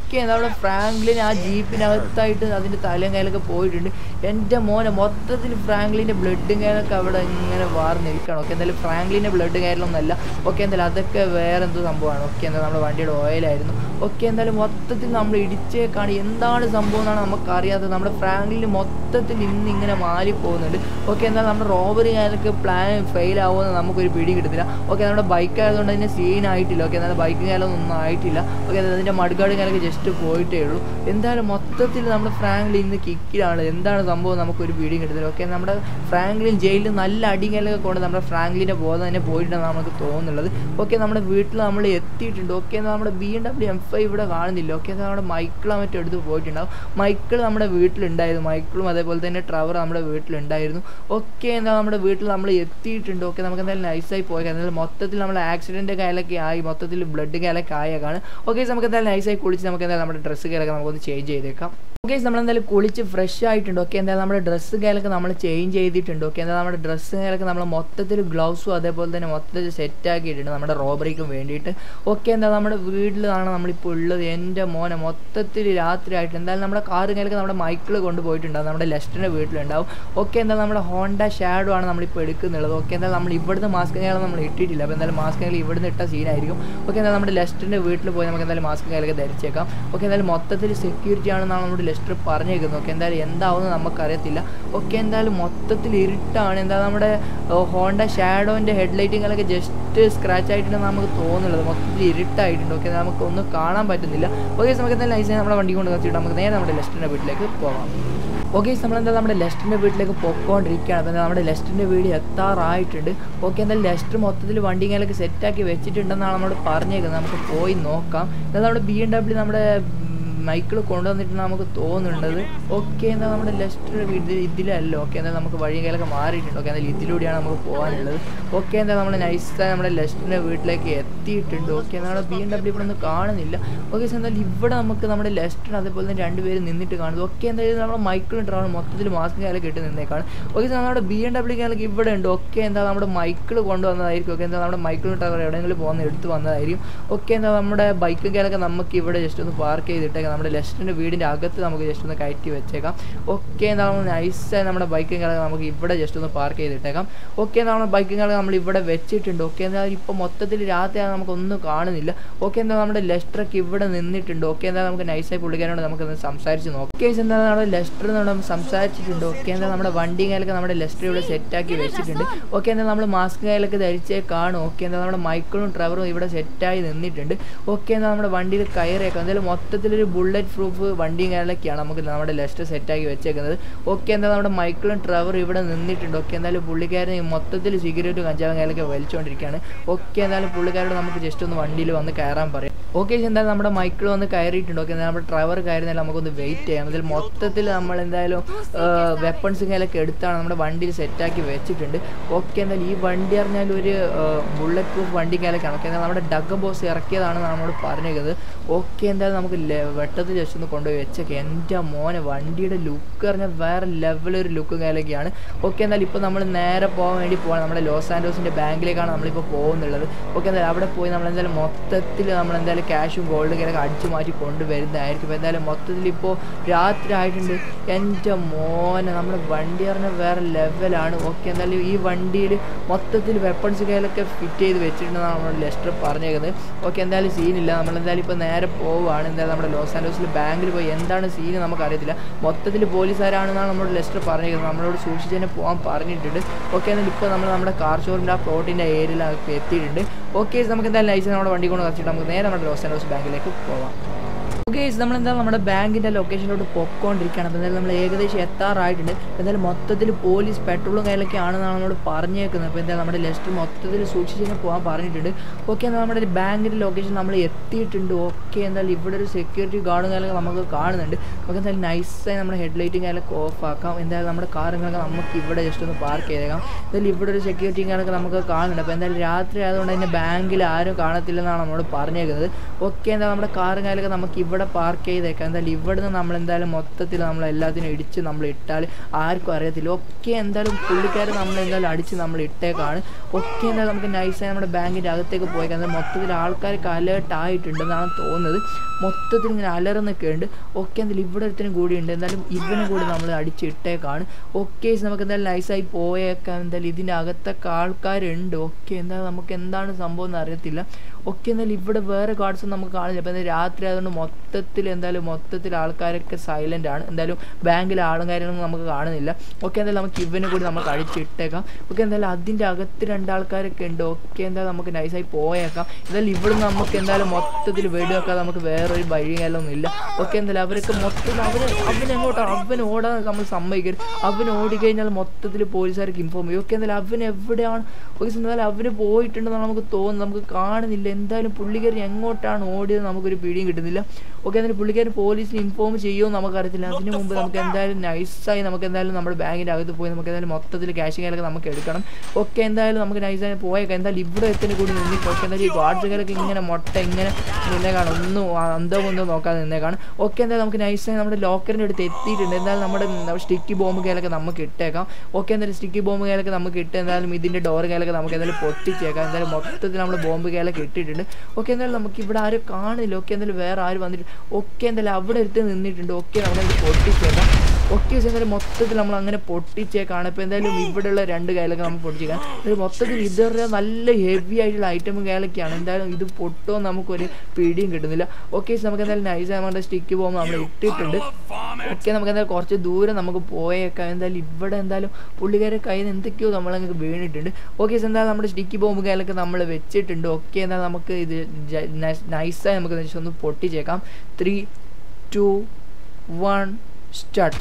ഓക്കെ നമ്മുടെ ഫ്രാങ്ക്ലിൻ ആ ജീപ്പിനകത്തായിട്ട് അതിൻ്റെ തലയും കയ്യിലൊക്കെ പോയിട്ടുണ്ട് എൻ്റെ മോനെ മൊത്തത്തിൽ ഫ്രാങ്ക്ലിൻ്റെ ബ്ലഡും കയ്യിലൊക്കെ അവിടെ ഇങ്ങനെ വാർന്നിരിക്കണം ഓക്കെ എന്തായാലും ഫ്രാങ്ക്ലിൻ്റെ ബ്ലഡ് കയ്യിലൊന്നല്ല ഓക്കെ എന്തായാലും അതൊക്കെ വേറെ എന്തോ സംഭവമാണ് ഓക്കെ എന്തായാലും നമ്മുടെ വണ്ടിയുടെ ഓയിലായിരുന്നു ഓക്കെ എന്തായാലും മൊത്തത്തിൽ നമ്മൾ ഇടിച്ചേക്കാണ് എന്താണ് സംഭവം എന്നാണ് നമുക്ക് അറിയാത്തത് നമ്മുടെ ഫ്രാങ്ക്ലിന് മൊത്തത്തിൽ ഇന്ന് ഇങ്ങനെ മാറി പോകുന്നുണ്ട് ഓക്കെ എന്തായാലും നമ്മുടെ റോബറി കാലൊക്കെ പ്ലാൻ ഫെയിൽ ആവുമെന്ന് നമുക്കൊരു പിടി കിട്ടത്തില്ല ഓക്കെ നമ്മുടെ ബൈക്ക് ആയതുകൊണ്ട് അതിന് സീൻ ആയിട്ടില്ല ഓക്കെ എന്നാലും ബൈക്ക് കാലൊന്നും ഒന്നും ആയിട്ടില്ല ഓക്കെ അതിൻ്റെ മഡ്ഗാർഡ് കാലൊക്കെ ജസ്റ്റ് പോയിട്ടേ ഉള്ളൂ എന്തായാലും മൊത്തത്തിൽ നമ്മുടെ ഫ്രാങ്ക്ലിൻ ഇന്ന് കിക്കിലാണ് എന്താണ് സംഭവം നമുക്കൊരു പിടി കിട്ടുന്നില്ല ഓക്കെ നമ്മുടെ ഫ്രാങ്ക്ലിൻ ജയിലിൽ നല്ല അടികലൊക്കെ കൊണ്ട് നമ്മുടെ ഫ്രാങ്ക്ലിൻ്റെ ബോധം തന്നെ പോയിട്ടുണ്ടെന്ന് നമുക്ക് തോന്നുന്നുള്ളത് ഓക്കെ നമ്മുടെ വീട്ടിൽ നമ്മൾ എത്തിയിട്ടുണ്ട് ഓക്കെ എന്നാൽ നമ്മുടെ B M W M five ഇവിടെ കാണുന്നില്ല ഓക്കെ എന്നാൽ നമ്മുടെ മൈക്കിൾ മറ്റും എടുത്ത് പോയിട്ടുണ്ടാവും മൈക്കിൾ നമ്മുടെ വീട്ടിലുണ്ടായിരുന്നു മൈക്കിളും അതേപോലെ തന്നെ ട്രവർ നമ്മുടെ വീട്ടിലുണ്ടായിരുന്നു ഓക്കെ എന്നാൽ നമ്മുടെ വീട്ടിൽ നമ്മൾ എത്തിയിട്ടുണ്ട് ഓക്കെ നമുക്ക് എന്തായാലും നൈസായി പോയേക്കാം എന്തായാലും മൊത്തത്തിൽ നമ്മൾ ആക്സിഡൻറ്റ് കാലൊക്കെ ആയി മൊത്തത്തിൽ ബ്ലഡ് കാലൊക്കെ ആയേക്കാണ് ഓക്കെ നമുക്ക് എന്തായാലും നൈസായി കുളിച്ച് നമുക്ക് എന്തായാലും നമ്മുടെ ഡ്രസ്സ് കാലൊക്കെ നമുക്കൊന്ന് ചേഞ്ച് ചെയ്തേക്കാം ഓക്കെ നമ്മൾ എന്തായാലും കുളിച്ച് ഫ്രഷ് ആയിട്ടുണ്ട് ഓക്കെ എന്തായാലും നമ്മുടെ ഡ്രസ്സ് കാലൊക്കെ നമ്മൾ ചേഞ്ച് ചെയ്തിട്ടുണ്ട് ഓക്കെ എന്തായാലും നമ്മുടെ ഡ്രസ്സ് കാലൊക്കെ നമ്മൾ മൊത്തത്തിൽ ഗ്ലൗസും അതേപോലെ തന്നെ മൊത്തത്തിൽ സെറ്റ് ആക്കിയിട്ടുണ്ട് നമ്മുടെ റോബറിക്കും വേണ്ടിയിട്ട് ഓക്കെ എന്താ നമ്മുടെ വീട്ടിലാണ് നമ്മളിപ്പോൾ ഉള്ളത് എൻ്റെ മോനെ മൊത്തത്തിൽ രാത്രി ആയിട്ട് എന്തായാലും നമ്മുടെ കാറ് കാലൊക്കെ നമ്മുടെ മൈക്കിൾ കൊണ്ടുപോയിട്ടുണ്ടാവും നമ്മുടെ ലെസ്റ്റിൻ്റെ വീട്ടിലുണ്ടാവും ഓക്കെ എന്താ നമ്മുടെ ഹോണ്ട ഷാഡോ ആണ് നമ്മളിപ്പോൾ എടുക്കുന്നുള്ളത് ഓക്കെ എന്തായാലും നമ്മൾ ഇവിടുന്ന് മാസ്ക് കാലം നമ്മൾ ഇട്ടിട്ടില്ല അപ്പോൾ എന്തായാലും മാസ്ക് കാലം ഇവിടുന്ന് ഇട്ട സീനായിരിക്കും ഓക്കെ എന്തായാലും നമ്മുടെ ലെസ്റ്റിൻ്റെ വീട്ടിൽ പോയി നമുക്ക് എന്തായാലും മാസ്ക് കാലൊക്കെ ധരിച്ചേക്കാം ഓക്കെ എന്തായാലും മൊത്തത്തിൽ സെക്യൂരിറ്റി ആണെന്നാണ് നമ്മുടെ ലെസ്റ്റർ പറഞ്ഞേക്കുന്നത് ഓക്കെ എന്തായാലും എന്താവുമെന്ന് നമുക്കറിയത്തില്ല ഓക്കെ എന്തായാലും മൊത്തത്തിൽ ഇരുട്ടാണ് എന്താ നമ്മുടെ ഹോണ്ട ഷാഡോൻ്റെ ഹെഡ്ലൈറ്റിങ്ങളൊക്കെ ജസ്റ്റ് സ്ക്രാച്ച് ആയിട്ടുണ്ടെന്ന് നമുക്ക് തോന്നുന്നുള്ളത് മൊത്തത്തിൽ ഇരുട്ടായിട്ടുണ്ട് ഓക്കെ നമുക്കൊന്നും കാണാൻ പറ്റുന്നില്ല ഓക്കെ നമുക്ക് എന്തായാലും നൈസായി നമ്മുടെ വണ്ടി കൊണ്ട് കത്തിയിട്ട് നമുക്ക് നേരെ നമ്മുടെ ലെസ്റ്റിൻ്റെ വീട്ടിലേക്ക് പോകാം ഓക്കെ നമ്മളെന്താ നമ്മുടെ ലെസ്റ്റിൻ്റെ വീട്ടിലേക്ക് പൊക്കോണ്ടിരിക്കുകയാണ് അപ്പോൾ നമ്മുടെ ലെസ്റ്റിൻ്റെ വീട് എത്താറായിട്ടുണ്ട് ഓക്കെ എന്തായാലും ലെസ്റ്റർ മൊത്തത്തിൽ വണ്ടികളൊക്കെ സെറ്റാക്കി വെച്ചിട്ടുണ്ടെന്നാണ് നമ്മളോട് പറഞ്ഞേക്കുന്നത് നമുക്ക് പോയി നോക്കാം എന്നാൽ നമ്മുടെ ബി എം ഡബ്ല്യു നമ്മുടെ മൈക്കിൾ കൊണ്ടുവന്നിട്ട് നമുക്ക് തോന്നുന്നുണ്ടത് ഓക്കെ എന്നാൽ നമ്മുടെ ലെസ്റ്റർ വീട് ഇതിലല്ല ഓക്കെ എന്നാൽ നമുക്ക് വഴികളൊക്കെ മാറിയിട്ടുണ്ട് ഓക്കെ എന്നാൽ ഇതിലൂടെയാണ് നമുക്ക് പോകാനുള്ളത് ഓക്കെ എന്താ നമ്മൾ നൈസായി നമ്മുടെ ലെസ്റ്ററിൻ്റെ വീട്ടിലേക്ക് എത്തിയിട്ടുണ്ട് ഓക്കെ നമ്മുടെ ബി എം ഡബ്ല്യു ഇവിടെ ഒന്നും കാണുന്നില്ല ഓക്കെ എന്നാൽ ഇവിടെ നമുക്ക് നമ്മുടെ ലെസ്റ്റർ അതേപോലെ തന്നെ രണ്ടുപേരും നിന്നിട്ട് കാണുന്നു ഓക്കെ എന്തായാലും നമ്മുടെ മൈക്കിളും ട്രാവൽ മൊത്തത്തിൽ മാസ്ക് കാലൊക്കെ ഇട്ട് നിന്നേക്കാണ് ഓക്കെ നമ്മുടെ ബി എം ഡബ്ല്യു കാലൊക്കെ ഇവിടെ ഉണ്ട് ഓക്കെ എന്താ നമ്മുടെ മൈക്കിൾ കൊണ്ടുവന്നതായിരിക്കും ഓക്കെ എന്താ നമ്മുടെ മൈക്കിളും ട്രാവൽ എവിടെയെങ്കിലും പോകുന്ന എടുത്ത് വന്നതായിരിക്കും ഓക്കെ എന്താ നമ്മുടെ ബൈക്കും കാലൊക്കെ നമുക്ക് ഇവിടെ ജസ്റ്റ് ഒന്ന് പാർക്ക് ചെയ്തിട്ടേക്കാം നമ്മുടെ ലെസ്റ്റിൻ്റെ വീടിൻ്റെ അകത്ത് നമുക്ക് ജസ്റ്റ് ഒന്ന് കയറ്റി വെച്ചേക്കാം ഓക്കെ നമ്മൾ നൈസായി നമ്മുടെ ബൈക്കും കാലൊക്കെ നമുക്ക് ഇവിടെ ജസ്റ്റ് ഒന്ന് പാർക്ക് ചെയ്തിട്ടേക്കാം ഓക്കെ നമ്മുടെ ബൈക്കും കാലൊക്കെ നമ്മൾ ഇവിടെ വെച്ചിട്ടുണ്ട് ഓക്കെ എന്നാൽ ഇപ്പോൾ മൊത്തത്തിൽ രാത്രിയാണ് നമുക്കൊന്നും കാണുന്നില്ല ഓക്കെ എന്താ നമ്മുടെ ലെസ്റ്ററൊക്കെ ഇവിടെ നിന്നിട്ടുണ്ട് ഓക്കെ എന്താ നമുക്ക് നൈസായി പുള്ളിക്കാരോട് നമുക്കൊന്ന് സംസാരിച്ച് നോക്കാം ഓക്കെ എന്താ നമ്മുടെ ലെസ്റ്റർ നമ്മൾ സംസാരിച്ചിട്ടുണ്ട് ഓക്കെ എന്താ നമ്മുടെ വണ്ടി കാലൊക്കെ നമ്മുടെ ലെസ്റ്റർ ഇവിടെ സെറ്റാക്കി വെച്ചിട്ടുണ്ട് ഓക്കെ എന്താ നമ്മൾ മാസ്ക് കാലൊക്കെ ധരിച്ചേ കാണും ഓക്കെ എന്താ നമ്മുടെ മൈക്കിളും ട്രവറും ഇവിടെ സെറ്റായി നിന്നിട്ടുണ്ട് ഓക്കെ എന്താ നമ്മുടെ വണ്ടിയിൽ കയറിയേക്കാം എന്തായാലും മൊത്തത്തിലൊരു ബുള്ളറ്റ് പ്രൂഫ് വണ്ടിയും കാര്യങ്ങളൊക്കെയാണ് നമുക്ക് നമ്മുടെ ലെസ്റ്റർ സെറ്റാക്കി വെച്ചേക്കുന്നത് ഓക്കെ എന്താ നമ്മുടെ മൈക്കിളും ട്രവറും ഇവിടെ നിന്നിട്ടുണ്ട് ഓക്കെ എന്തായാലും പുള്ളിക്കാരൻ മൊത്തത്തിൽ സിഗരറ്റ് കഞ്ചാവും കാര്യങ്ങളൊക്കെ വലിച്ചുകൊണ്ടിരിക്കുകയാണ് ഓക്കെ എന്തായാലും പുള്ളിക്കാരോട് നമുക്ക് ജസ്റ്റ് ഒന്ന് വണ്ടിയിൽ വന്ന് കയറാൻ പറയാം ഓക്കെ എന്തായാലും നമ്മുടെ മൈക്കിൾ വന്ന് കയറിയിട്ടുണ്ട് ഓക്കെ നമ്മുടെ ഡ്രൈവർ കയറുന്നതിൽ നമുക്കൊന്ന് വെയിറ്റ് ചെയ്യാം അതിൽ മൊത്തത്തിൽ നമ്മൾ എന്തായാലും വെപ്പൺസ് കാര്യങ്ങളൊക്കെ എടുത്താണ് നമ്മുടെ വണ്ടിയിൽ സെറ്റാക്കി വെച്ചിട്ടുണ്ട് ഓക്കെ എന്തായാലും ഈ വണ്ടി പറഞ്ഞാൽ ഒരു ബുള്ളറ്റ് പ്രൂഫ് വണ്ടി കാലൊക്കെയാണ് ഓക്കെ എന്നാൽ നമ്മുടെ ഡഗ് ബോസ് ഇറക്കിയതാണ് നമ്മളോട് പറഞ്ഞേക്കുന്നത് ഓക്കെ എന്തായാലും നമുക്ക് വെട്ടത്തിൽ ജസ്റ്റ് ഒന്ന് കൊണ്ടുപോയി വെച്ചൊക്കെ എൻ്റെ മോനെ വണ്ടിയുടെ ലുക്ക് പറഞ്ഞാൽ വേറെ ലെവലൊരു ലുക്ക് കാലൊക്കെയാണ് ഓക്കെ എന്നാൽ ഇപ്പോൾ നമ്മൾ നേരെ പോകാൻ വേണ്ടി പോകാൻ നമ്മുടെ ലോസ് ആൻഡോസിൻ്റെ ബാങ്കിലേക്കാണ് നമ്മളിപ്പോൾ പോകുന്നുള്ളത് ഓക്കെ എന്തായാലും അവിടെ പോയി നമ്മൾ എന്തായാലും മൊത്തത്തിൽ നമ്മൾ എന്തായാലും ക്യാഷും ഗോൾഡ് കയറൊക്കെ അടിച്ചു മാറ്റി കൊണ്ടുവരുന്നതായിരിക്കും ഇപ്പോൾ എന്തായാലും മൊത്തത്തിൽ ഇപ്പോൾ രാത്രി ആയിട്ടുണ്ട് എൻ്റെ മോനെ നമ്മുടെ വണ്ടി പറഞ്ഞാൽ വേറെ ലെവലാണ് ഓക്കെ എന്തായാലും ഈ വണ്ടിയിൽ മൊത്തത്തിൽ വെപ്പൺസ് കയ്യിലൊക്കെ ഫിറ്റ് ചെയ്ത് വെച്ചിട്ടുണ്ടെന്നാണ് നമ്മൾ ലെസ്റ്റർ പറഞ്ഞേക്കുന്നത് ഓക്കെ എന്തായാലും സീനില്ല നമ്മൾ എന്തായാലും ഇപ്പോൾ നേരെ പോവുകയാണ് എന്തായാലും നമ്മുടെ ലോസ് ആൻഡോസിൽ ബാങ്കിൽ പോയി എന്താണ് സീന് നമുക്കറിയത്തില്ല മൊത്തത്തിൽ പോലീസുകാരാണെന്നാണ് നമ്മൾ ലെസ്റ്റർ പറഞ്ഞേക്കുന്നത് നമ്മളോട് സൂക്ഷിച്ച് തന്നെ പോകാൻ പറഞ്ഞിട്ടുണ്ട് ഓക്കെ എന്നാൽ ഇപ്പോൾ നമ്മൾ നമ്മുടെ കാർ ഷോറിൻ്റെ ആ പ്ലോട്ടിൻ്റെ ഏരിയയിൽ എത്തിയിട്ടുണ്ട് ഓക്കെ നമുക്ക് എന്തായാലും ലൈസൻസ് നമ്മുടെ വണ്ടി കൊണ്ട് വെച്ചിട്ട് നമുക്ക് നേരെ നമ്മുടെ ലോസ് ആൻഡോസ് ബാങ്കിലേക്ക് പോവാം ഓക്കെ നമ്മൾ എന്താ നമ്മുടെ ബാങ്കിൻ്റെ ലൊക്കേഷനിലോട്ട് പൊക്കോണ്ടിരിക്കുകയാണ് അപ്പോൾ എന്തായാലും നമ്മൾ ഏകദേശം എത്താറായിട്ടുണ്ട് എന്തായാലും മൊത്തത്തിൽ പോലീസ് പെട്രോളും കയ്യിലൊക്കെ ആണെന്നാണ് നമ്മളോട് പറഞ്ഞേക്കുന്നത് അപ്പോൾ എന്തായാലും നമ്മുടെ ലെസ്റ്റ് മൊത്തത്തിൽ സൂക്ഷിച്ച് തന്നെ പോകാൻ പറഞ്ഞിട്ടുണ്ട് ഓക്കെ എന്നാൽ നമ്മുടെ ഒരു ബാങ്കിൻ്റെ ലൊക്കേഷൻ നമ്മൾ എത്തിയിട്ടുണ്ട് ഓക്കെ എന്തായാലും ഇവിടെ ഒരു സെക്യൂരിറ്റി ഗാർഡും കാര്യങ്ങളൊക്കെ നമുക്ക് കാണുന്നുണ്ട് നമുക്ക് എന്തായാലും നൈസായി നമ്മുടെ ഹെഡ്ലൈറ്റും കാര്യങ്ങളൊക്കെ ഓഫ് ആക്കാം എന്തായാലും നമ്മുടെ കാറുകളൊക്കെ നമുക്ക് ഇവിടെ ജസ്റ്റ് ഒന്ന് പാർക്ക് ചെയ്തേക്കാം എന്തായാലും ഇവിടെ ഒരു സെക്യൂരിറ്റി കാര്യങ്ങളൊക്കെ നമുക്ക് കാണുന്നുണ്ട് അപ്പോൾ എന്തായാലും രാത്രി ആയതുകൊണ്ട് തന്നെ ബാങ്കിൽ ആരും കാണത്തില്ലെന്നാണ് നമ്മളോട് പറഞ്ഞേക്കുന്നത് ഓക്കെ എന്താ നമ്മുടെ കാറും കാര്യങ്ങളൊക്കെ നമുക്ക് ഇവിടെ ഇവിടെ പാർക്ക് ചെയ്തേക്കാം എന്തായാലും ഇവിടുന്ന് നമ്മൾ എന്തായാലും മൊത്തത്തിൽ നമ്മൾ എല്ലാത്തിനും ഇടിച്ച് നമ്മൾ ഇട്ടാൽ ആർക്കും അറിയത്തില്ല ഒക്കെ എന്തായാലും പുള്ളിക്കാരെ നമ്മൾ എന്തായാലും അടിച്ച് നമ്മൾ ഇട്ടേക്കാണ് ഒക്കെ എന്തായാലും നമുക്ക് നൈസായി നമ്മുടെ ബാങ്കിൻ്റെ അകത്തേക്ക് പോയേക്കാം എന്തായാലും മൊത്തത്തിൽ ആൾക്കാർക്ക് അലേർട്ട് ആയിട്ടുണ്ടെന്നാണ് തോന്നുന്നത് മൊത്തത്തിൽ ഇങ്ങനെ അലർന്നൊക്കെ ഉണ്ട് ഒക്കെ എന്തായാലും ഇവിടെ ഒരുത്തനും കൂടി ഉണ്ട് എന്തായാലും ഇവനും കൂടി നമ്മൾ അടിച്ചിട്ടേക്കാണ് ഓക്കെ നമുക്ക് എന്തായാലും നൈസായി പോയേക്കാം എന്തായാലും ഇതിൻ്റെ അകത്തൊക്കെ ആൾക്കാരുണ്ട് ഓക്കെ എന്തായാലും നമുക്ക് എന്താണ് സംഭവം എന്ന് അറിയത്തില്ല ഒക്കെ എന്തായാലും ഇവിടെ വേറെ ഗാർഡ്സ് നമുക്ക് കാണില്ല അപ്പോൾ എന്തായാലും രാത്രി ആയതുകൊണ്ട് മൊത്തത്തിൽ എന്തായാലും മൊത്തത്തിൽ ആൾക്കാരൊക്കെ സൈലൻ്റ് ആണ് എന്തായാലും ബാങ്കിലെ ആളും കാര്യങ്ങളൊന്നും നമുക്ക് കാണുന്നില്ല ഓക്കെ എന്തായാലും നമുക്ക് ഇവനെ കൂടി നമുക്ക് അഴിച്ചിട്ടേക്കാം ഓക്കെ എന്തായാലും അതിൻ്റെ അകത്ത് രണ്ടാൾക്കാരൊക്കെ ഉണ്ട് ഓക്കെ എന്തായാലും നമുക്ക് നൈസായി പോയേക്കാം എന്തായാലും ഇവിടുന്ന് നമുക്ക് എന്തായാലും മൊത്തത്തിൽ വെടിവെക്കാതെ നമുക്ക് വേറൊരു വഴികാലൊന്നും ഇല്ല ഓക്കെ എന്തായാലും അവരൊക്കെ മൊത്തത്തിൽ അവന് അവൻ എങ്ങോട്ടാണ് അവൻ ഓടാൻ നമ്മൾ സമ്മതിക്കരുത് അവൻ ഓടിക്കഴിഞ്ഞാൽ മൊത്തത്തിൽ പോലീസുകാർക്ക് ഇൻഫോം ചെയ്യും ഓക്കെ എന്തായാലും അവൻ എവിടെയാണ് ഓക്കെ എന്തായാലും അവന് പോയിട്ടുണ്ടെന്നാണ് നമുക്ക് തോന്നുന്നത് നമുക്ക് കാണുന്നില്ല എന്തായാലും പുള്ളിക്കാരൻ എങ്ങോട്ടാണ് ഓടിയത് നമുക്കൊരു പിടിയും കിട്ടുന്നില്ല ഓക്കെ എന്തായാലും പുള്ളിക്കാരൻ പോലീസിന് ഇൻഫോം ചെയ്യുമോ നമുക്കറിയത്തില്ല അതിന് മുമ്പ് നമുക്ക് എന്തായാലും നൈസായി നമുക്ക് എന്തായാലും നമ്മുടെ ബാങ്കിൻ്റെ അകത്ത് പോയി നമുക്ക് എന്തായാലും മൊത്തത്തിൽ ക്യാഷ് കാലൊക്കെ നമുക്ക് എടുക്കണം ഓക്കെ എന്തായാലും നമുക്ക് നൈസായി പോയേക്കാം എന്തായാലും ഇവിടെ എത്തിന് കൂടി നിന്നിട്ട് ഓക്കെ എന്തായാലും ഈ ഗാർഡ്സുകാരൊക്കെ ഇങ്ങനെ മുട്ട ഇങ്ങനെ നിന്നേക്കാണ് ഒന്നും അന്തോ ഒന്നും നോക്കാതെ നിന്നേക്കാണ് ഓക്കെ എന്തായാലും നമുക്ക് നൈസായി നമ്മുടെ ലോക്കറിൻ്റെ അടുത്ത് എത്തിയിട്ടുണ്ട് എന്തായാലും നമ്മുടെ സ്റ്റിക്കി ബോംബ് കയ്യിലൊക്കെ നമുക്ക് ഇട്ടേക്കാം ഓക്കെ എന്തായാലും സ്റ്റിക്കി ബോംബ് കയ്യിലൊക്കെ നമുക്ക് ഇട്ട് എന്തായാലും ഇതിൻ്റെ ഡോർ കയ്യിലൊക്കെ നമുക്ക് എന്തായാലും പൊട്ടിച്ചേക്കാം എന്തായാലും മൊത്തത്തിൽ നമ്മൾ ബോംബ് കയ്യിലൊക്കെ ഇട്ടിട്ടുണ്ട് ഓക്കെ എന്തായാലും നമുക്ക് ഇവിടെ ആരും കാണില്ല ഓക്കെ എന്തായാലും വേറെ ആരും വന്നിട്ട് ഓക്കെ എന്തായാലും അവിടെ എടുത്ത് നിന്നിട്ടുണ്ട് ഓക്കെ നമ്മളത് പൊട്ടിച്ചേക്കാം ഓക്കെ എന്തായാലും മൊത്തത്തിൽ നമ്മൾ അങ്ങനെ പൊട്ടിച്ചേക്കാണ് ഇപ്പോൾ എന്തായാലും ഇവിടെയുള്ള രണ്ട് കയ്യിലൊക്കെ നമ്മൾ പൊട്ടിച്ചേക്കാം ഇത് മൊത്തത്തിൽ ഇതറിയ നല്ല ഹെവി ആയിട്ടുള്ള ഐറ്റം കയ്യിലൊക്കെയാണ് എന്തായാലും ഇത് പൊട്ടോ നമുക്കൊരു പിടിയും കിട്ടുന്നില്ല ഓക്കെ നമുക്ക് എന്തായാലും നൈസ് നമ്മുടെ സ്റ്റിക്ക് പോകുമ്പോൾ നമ്മൾ ഇട്ടിട്ടുണ്ട് ഓക്കെ നമുക്ക് എന്തായാലും കുറച്ച് ദൂരം നമുക്ക് പോയേക്കാം എന്തായാലും ഇവിടെ എന്തായാലും പുള്ളിക്കാരെ കയ്യിൽ നിന്ന് എന്തൊക്കെയോ നമ്മളങ്ങ് വീണിട്ടുണ്ട് ഓക്കെ എന്തായാലും നമ്മുടെ സ്റ്റിക്കി ബോംബ് കയ്യിലൊക്കെ നമ്മൾ വെച്ചിട്ടുണ്ട് ഓക്കെ എന്നാൽ നമുക്ക് ഇത് നൈസായി നമുക്ക് ജസ്റ്റ് ഒന്ന് പൊട്ടിച്ചേക്കാം three two one start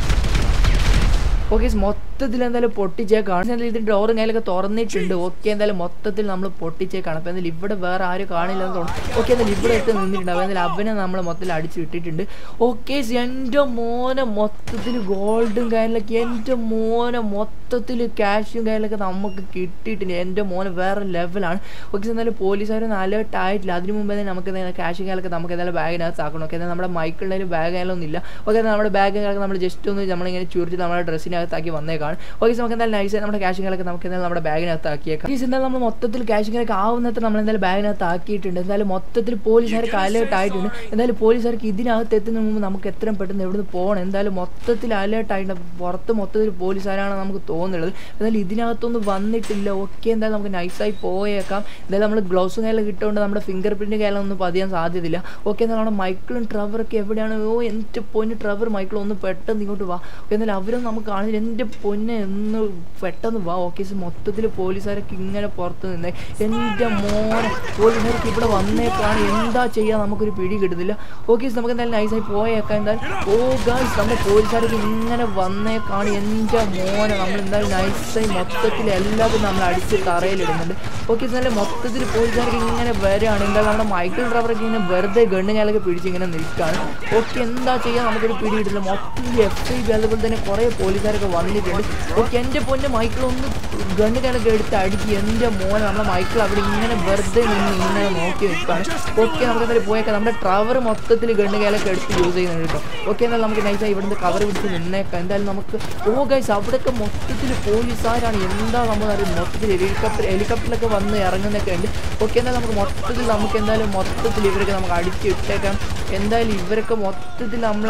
okay മൊത്തത്തിൽ എന്തായാലും പൊട്ടിച്ചേക്കാണ് എന്തായാലും ഇതിൻ്റെ ഡോറും കയ്യിലൊക്കെ തുറന്നിട്ടുണ്ട് ഓക്കെ എന്തായാലും മൊത്തത്തിൽ നമ്മൾ പൊട്ടിച്ചേക്കാണ് അപ്പോൾ എന്തായാലും ഇവിടെ വേറെ ആരും കാണില്ലെന്ന് തോന്നുന്നു ഓക്കെ എന്തായാലും ഇവിടെ എത്തി നിന്നിട്ടുണ്ട് അപ്പോൾ എന്തായാലും അവനെ നമ്മൾ മൊത്തത്തിൽ അടിച്ച് വിട്ടിട്ടുണ്ട് ഓക്കെ എൻ്റെ മോനെ മൊത്തത്തിൽ ഗോൾഡും കയ്യിലൊക്കെ എൻ്റെ മോനെ മൊത്തത്തിൽ ക്യാഷും കയ്യിലൊക്കെ നമുക്ക് കിട്ടിയിട്ടുണ്ട് എൻ്റെ മോനെ വേറെ ലെവലാണ് ഓക്കെ എന്തായാലും പോലീസുകാരൊന്നും അലേർട്ട് ആയിട്ടില്ല അതിന് മുമ്പേ തന്നെ നമുക്ക് എന്തായാലും ക്യാഷും കയ്യിലൊക്കെ നമുക്ക് എന്തായാലും ബാഗിനകത്ത് ആക്കണം ഓക്കെ എന്നാൽ നമ്മുടെ മൈക്കിളിൻ്റെ ബാഗ് കയ്യിലൊന്നും ഇല്ല ഓക്കെ നമ്മുടെ ബാഗ് കയ്യിലൊക്കെ നമ്മൾ ജസ്റ്റ് ഒന്ന് നമ്മളിങ്ങനെ ചുരുട്ടി നമ്മുടെ ഡ്രസ്സിനകത്താക്കി വന്നേക്കാണ് ഓക്കെ നമുക്ക് എന്തായാലും നൈസ് നമ്മുടെ ക്യാഷുകളൊക്കെ നമുക്ക് എന്തായാലും നമ്മുടെ ബാഗിനകത്ത് ആക്കിയേക്കാം ഈസ് എന്തായാലും നമ്മൾ മൊത്തത്തിൽ ക്യാഷുകളൊക്കെ ആവുന്നത്ര നമ്മൾ എന്തായാലും ബാഗിനകത്ത് ആക്കിയിട്ടുണ്ട് എന്തായാലും മൊത്തത്തിൽ പോലീസുകാർക്ക് അലേർട്ട് ആയിട്ടുണ്ട് എന്തായാലും പോലീസുകാർക്ക് ഇതിനകത്ത് എത്തുന്നതിന് മുമ്പ് നമുക്ക് എത്രയും പെട്ടെന്ന് എവിടുന്ന് പോകണം എന്തായാലും മൊത്തത്തിൽ അലേർട്ട് ആയിട്ടുണ്ട് പുറത്ത് മൊത്തത്തിൽ പോലീസുകാരാണ് നമുക്ക് തോന്നുന്നത് എന്തായാലും ഇതിനകത്തൊന്നും വന്നിട്ടില്ല ഓക്കെ എന്തായാലും നമുക്ക് നൈസായി പോയേക്കാം എന്തായാലും നമ്മൾ ഗ്ലൗസും കയ്യിൽ കിട്ടുകൊണ്ട് നമ്മുടെ ഫിംഗർ പ്രിൻറ്റ് കയ്യിലൊന്നും പതിയാൻ സാധ്യതയില്ല ഓക്കെ എന്നാൽ നമ്മുടെ മൈക്കിളും ട്രവറൊക്കെ എവിടെയാണ് ഓ എൻ്റെ പൊന്ന് ട്രവർ മൈക്കിളും ഒന്ന് പെട്ടെന്ന് ഇങ്ങോട്ട് വാ എന്നാലും അവരും നമുക്ക് കാണില്ല എൻ്റെ പൊന്നെ ഒന്ന് പെട്ടെന്ന് വാ ഓക്കെ മൊത്തത്തിൽ പോലീസുകാരൊക്കെ ഇങ്ങനെ പുറത്ത് നിന്നേ എൻ്റെ മോനെ പോലീസുകാർക്ക് ഇവിടെ വന്നേക്കാണ് എന്താ ചെയ്യുക നമുക്കൊരു പിടി കിട്ടുന്നില്ല ഓക്കെ നമുക്ക് എന്തായാലും നൈസായി പോയേക്കാം എന്തായാലും ഓ ഗായ്സ് നമ്മുടെ പോലീസുകാർക്ക് ഇങ്ങനെ വന്നേക്കാണ് എൻ്റെ മോനെ നമ്മൾ എന്തായാലും നൈസായി മൊത്തത്തിൽ എല്ലാവരും നമ്മൾ അടിച്ച് തറയിലിടുന്നുണ്ട് ഓക്കെ എന്നാലും മൊത്തത്തിൽ പോലീസുകാർക്ക് ഇങ്ങനെ വരികയാണ് എന്തായാലും നമ്മുടെ മൈക്കിൾ ഡ്രൈവറൊക്കെ ഇങ്ങനെ വെറുതെ ഗണ്ണുകാലൊക്കെ പിടിച്ച് ഇങ്ങനെ നിൽക്കുകയാണ് ഓക്കെ എന്താ ചെയ്യുക നമുക്കൊരു പിടി കിട്ടില്ല മൊത്തത്തിൽ എഫ് ഐ ബി അതുപോലെ തന്നെ കുറേ പോലീസുകാരൊക്കെ വന്നിട്ടുണ്ട് ഓക്കെ എൻ്റെ പൊന്നെ മൈക്കിൾ ഒന്ന് ഗണ്ണുകാലൊക്കെ എടുത്ത് അടിച്ച് എൻ്റെ മോനെ നമ്മുടെ മൈക്കിൾ അവിടെ ഇങ്ങനെ വെറുതെ നിന്ന് ഇങ്ങനെ നോക്കി നിൽക്കുകയാണ് ഓക്കെ നമുക്ക് എന്തായാലും പോയേക്കാം നമ്മുടെ ട്രവർ മൊത്തത്തിൽ ഗണ്ണുകാലൊക്കെ എടുത്ത് യൂസ് ചെയ്യുന്നുണ്ട് കേട്ടോ ഓക്കെ എന്നാൽ നമുക്ക് നൈസായി ഇവിടുന്ന് കവർ പിടിച്ച് നിന്നേക്കാം എന്തായാലും നമുക്ക് ഓ ഗൈസ് അവിടെയൊക്കെ മൊത്തത്തിൽ പോലീസുകാരാണ് എന്താ നമ്മൾ അറിയും മൊത്തത്തിൽ ഹെലികോപ്റ്റർ ഹെലികോപ്റ്ററിലൊക്കെ വന്ന് ഇറങ്ങുന്നൊക്കെ ഉണ്ട് ഓക്കെ എന്നാൽ നമുക്ക് മൊത്തത്തിൽ നമുക്ക് എന്തായാലും മൊത്തത്തിൽ ഇവരൊക്കെ നമുക്ക് അടിച്ച് ഇട്ടേക്കാം എന്തായാലും ഇവരൊക്കെ മൊത്തത്തിൽ നമ്മളെ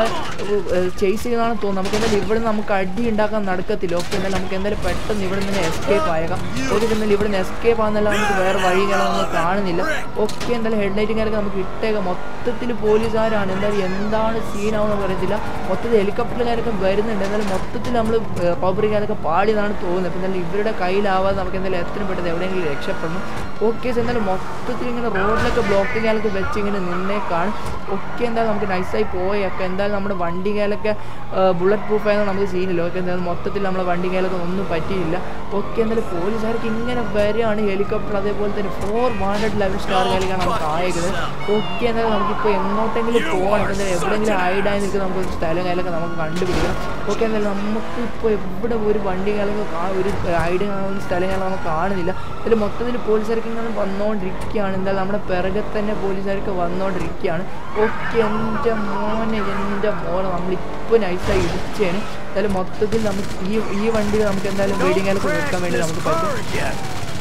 ചേസ് ചെയ്യുന്നതാണെന്ന് തോന്നുന്നു നമുക്ക് എന്തായാലും ഇവിടെ നമുക്ക് അടി ഉണ്ടാക്കാൻ നടക്കത്തില്ല ഓക്കെ എന്നാൽ നമുക്ക് എന്തായാലും പെട്ടെന്ന് ഇവിടെ നിന്ന് എസ്കേപ്പ് ആയേക്കാം ഓക്കെ എന്നാലും ഇവിടെ നിന്ന് എസ്കേപ്പ് ആകുന്നല്ല നമുക്ക് വേറെ വഴികളൊന്നും കാണുന്നില്ല ഓക്കെ എന്തായാലും ഹെഡ്ലൈറ്റും കാര്യമൊക്കെ നമുക്ക് ഇട്ടേക്കാം മൊത്തത്തിൽ പോലീസുകാരാണ് എന്തായാലും എന്താണ് സീനാവെന്ന് പറയത്തില്ല മൊത്തത്തിൽ ഹെലികോപ്റ്ററുകാരൊക്കെ വരുന്നുണ്ട് എന്നാലും മൊത്തത്തിൽ നമ്മൾ റോബറിക്കാരൊക്കെ പാടിയതാണ് തോന്നുന്നത് അപ്പം എന്തായാലും ഇവരുടെ കയ്യിലാവാതെ നമുക്ക് എന്തായാലും എത്രയും പെട്ടെന്ന് എവിടെയെങ്കിലും രക്ഷപ്പെടണം ഓക്കെ എന്നാലും മൊത്തത്തിൽ ഇങ്ങനെ റോഡിലൊക്കെ ബ്ലോക്ക് കാലൊക്കെ വെച്ച് ഇങ്ങനെ നിന്നേക്കാണ് ഒക്കെ എന്തായാലും നമുക്ക് നൈസായി പോയൊക്കെ എന്തായാലും നമ്മുടെ വണ്ടി കാലൊക്കെ ബുള്ളറ്റ് പ്രൂഫ് ആയതുകൊണ്ട് നമുക്ക് സീനില്ല ഓക്കെ എന്തായാലും മൊത്തത്തിൽ നമ്മളെ വണ്ടി കാലൊക്കെ ഒന്നും പറ്റിയില്ല ഓക്കെ എന്തായാലും പോലീസുകാർക്ക് ഇങ്ങനെ വരികയാണ് ഹെലികോപ്റ്റർ അതേപോലെ തന്നെ ഫോർ വാണ്ടഡ് ലെവൽ സ്റ്റാർ കാലിക്കാണ് നമുക്ക് ആയത് ഓക്കെ എന്തായാലും നമുക്കിപ്പോൾ എങ്ങോട്ടെങ്കിലും പോകണം എന്തായാലും എവിടെയെങ്കിലും ഹൈഡായി നിൽക്കുന്ന നമുക്ക് ഒരു സ്ഥലം കാലൊക്കെ നമുക്ക് കണ്ടുപിടിക്കണം ഓക്കെ എന്തായാലും നമുക്കിപ്പോൾ എവിടെ ഒരു വണ്ടി കാലൊക്കെ ഒരു ഹൈഡ് ആവുന്ന സ്ഥലം കാലം നമുക്ക് കാണുന്നില്ല ഇതിൽ മൊത്തത്തിൽ പോലീസുകാർക്ക് ഇങ്ങനെ വന്നുകൊണ്ടിരിക്കുകയാണ് എന്തായാലും നമ്മുടെ പിറകെ തന്നെ പോലീസുകാർക്ക് വന്നുകൊണ്ടിരിക്കുകയാണ് ഓക്കെ ഓക്കെ എൻ്റെ മോനെ എൻ്റെ മോനെ നമ്മളിപ്പോൾ നൈസായി ഇടിച്ചാണ് എന്തായാലും മൊത്തത്തിൽ നമുക്ക് ഈ ഈ വണ്ടി നമുക്ക് എന്തായാലും വെയിഡിങ് കാലൊക്കെ വെക്കാൻ വേണ്ടി നമുക്ക് പറ്റും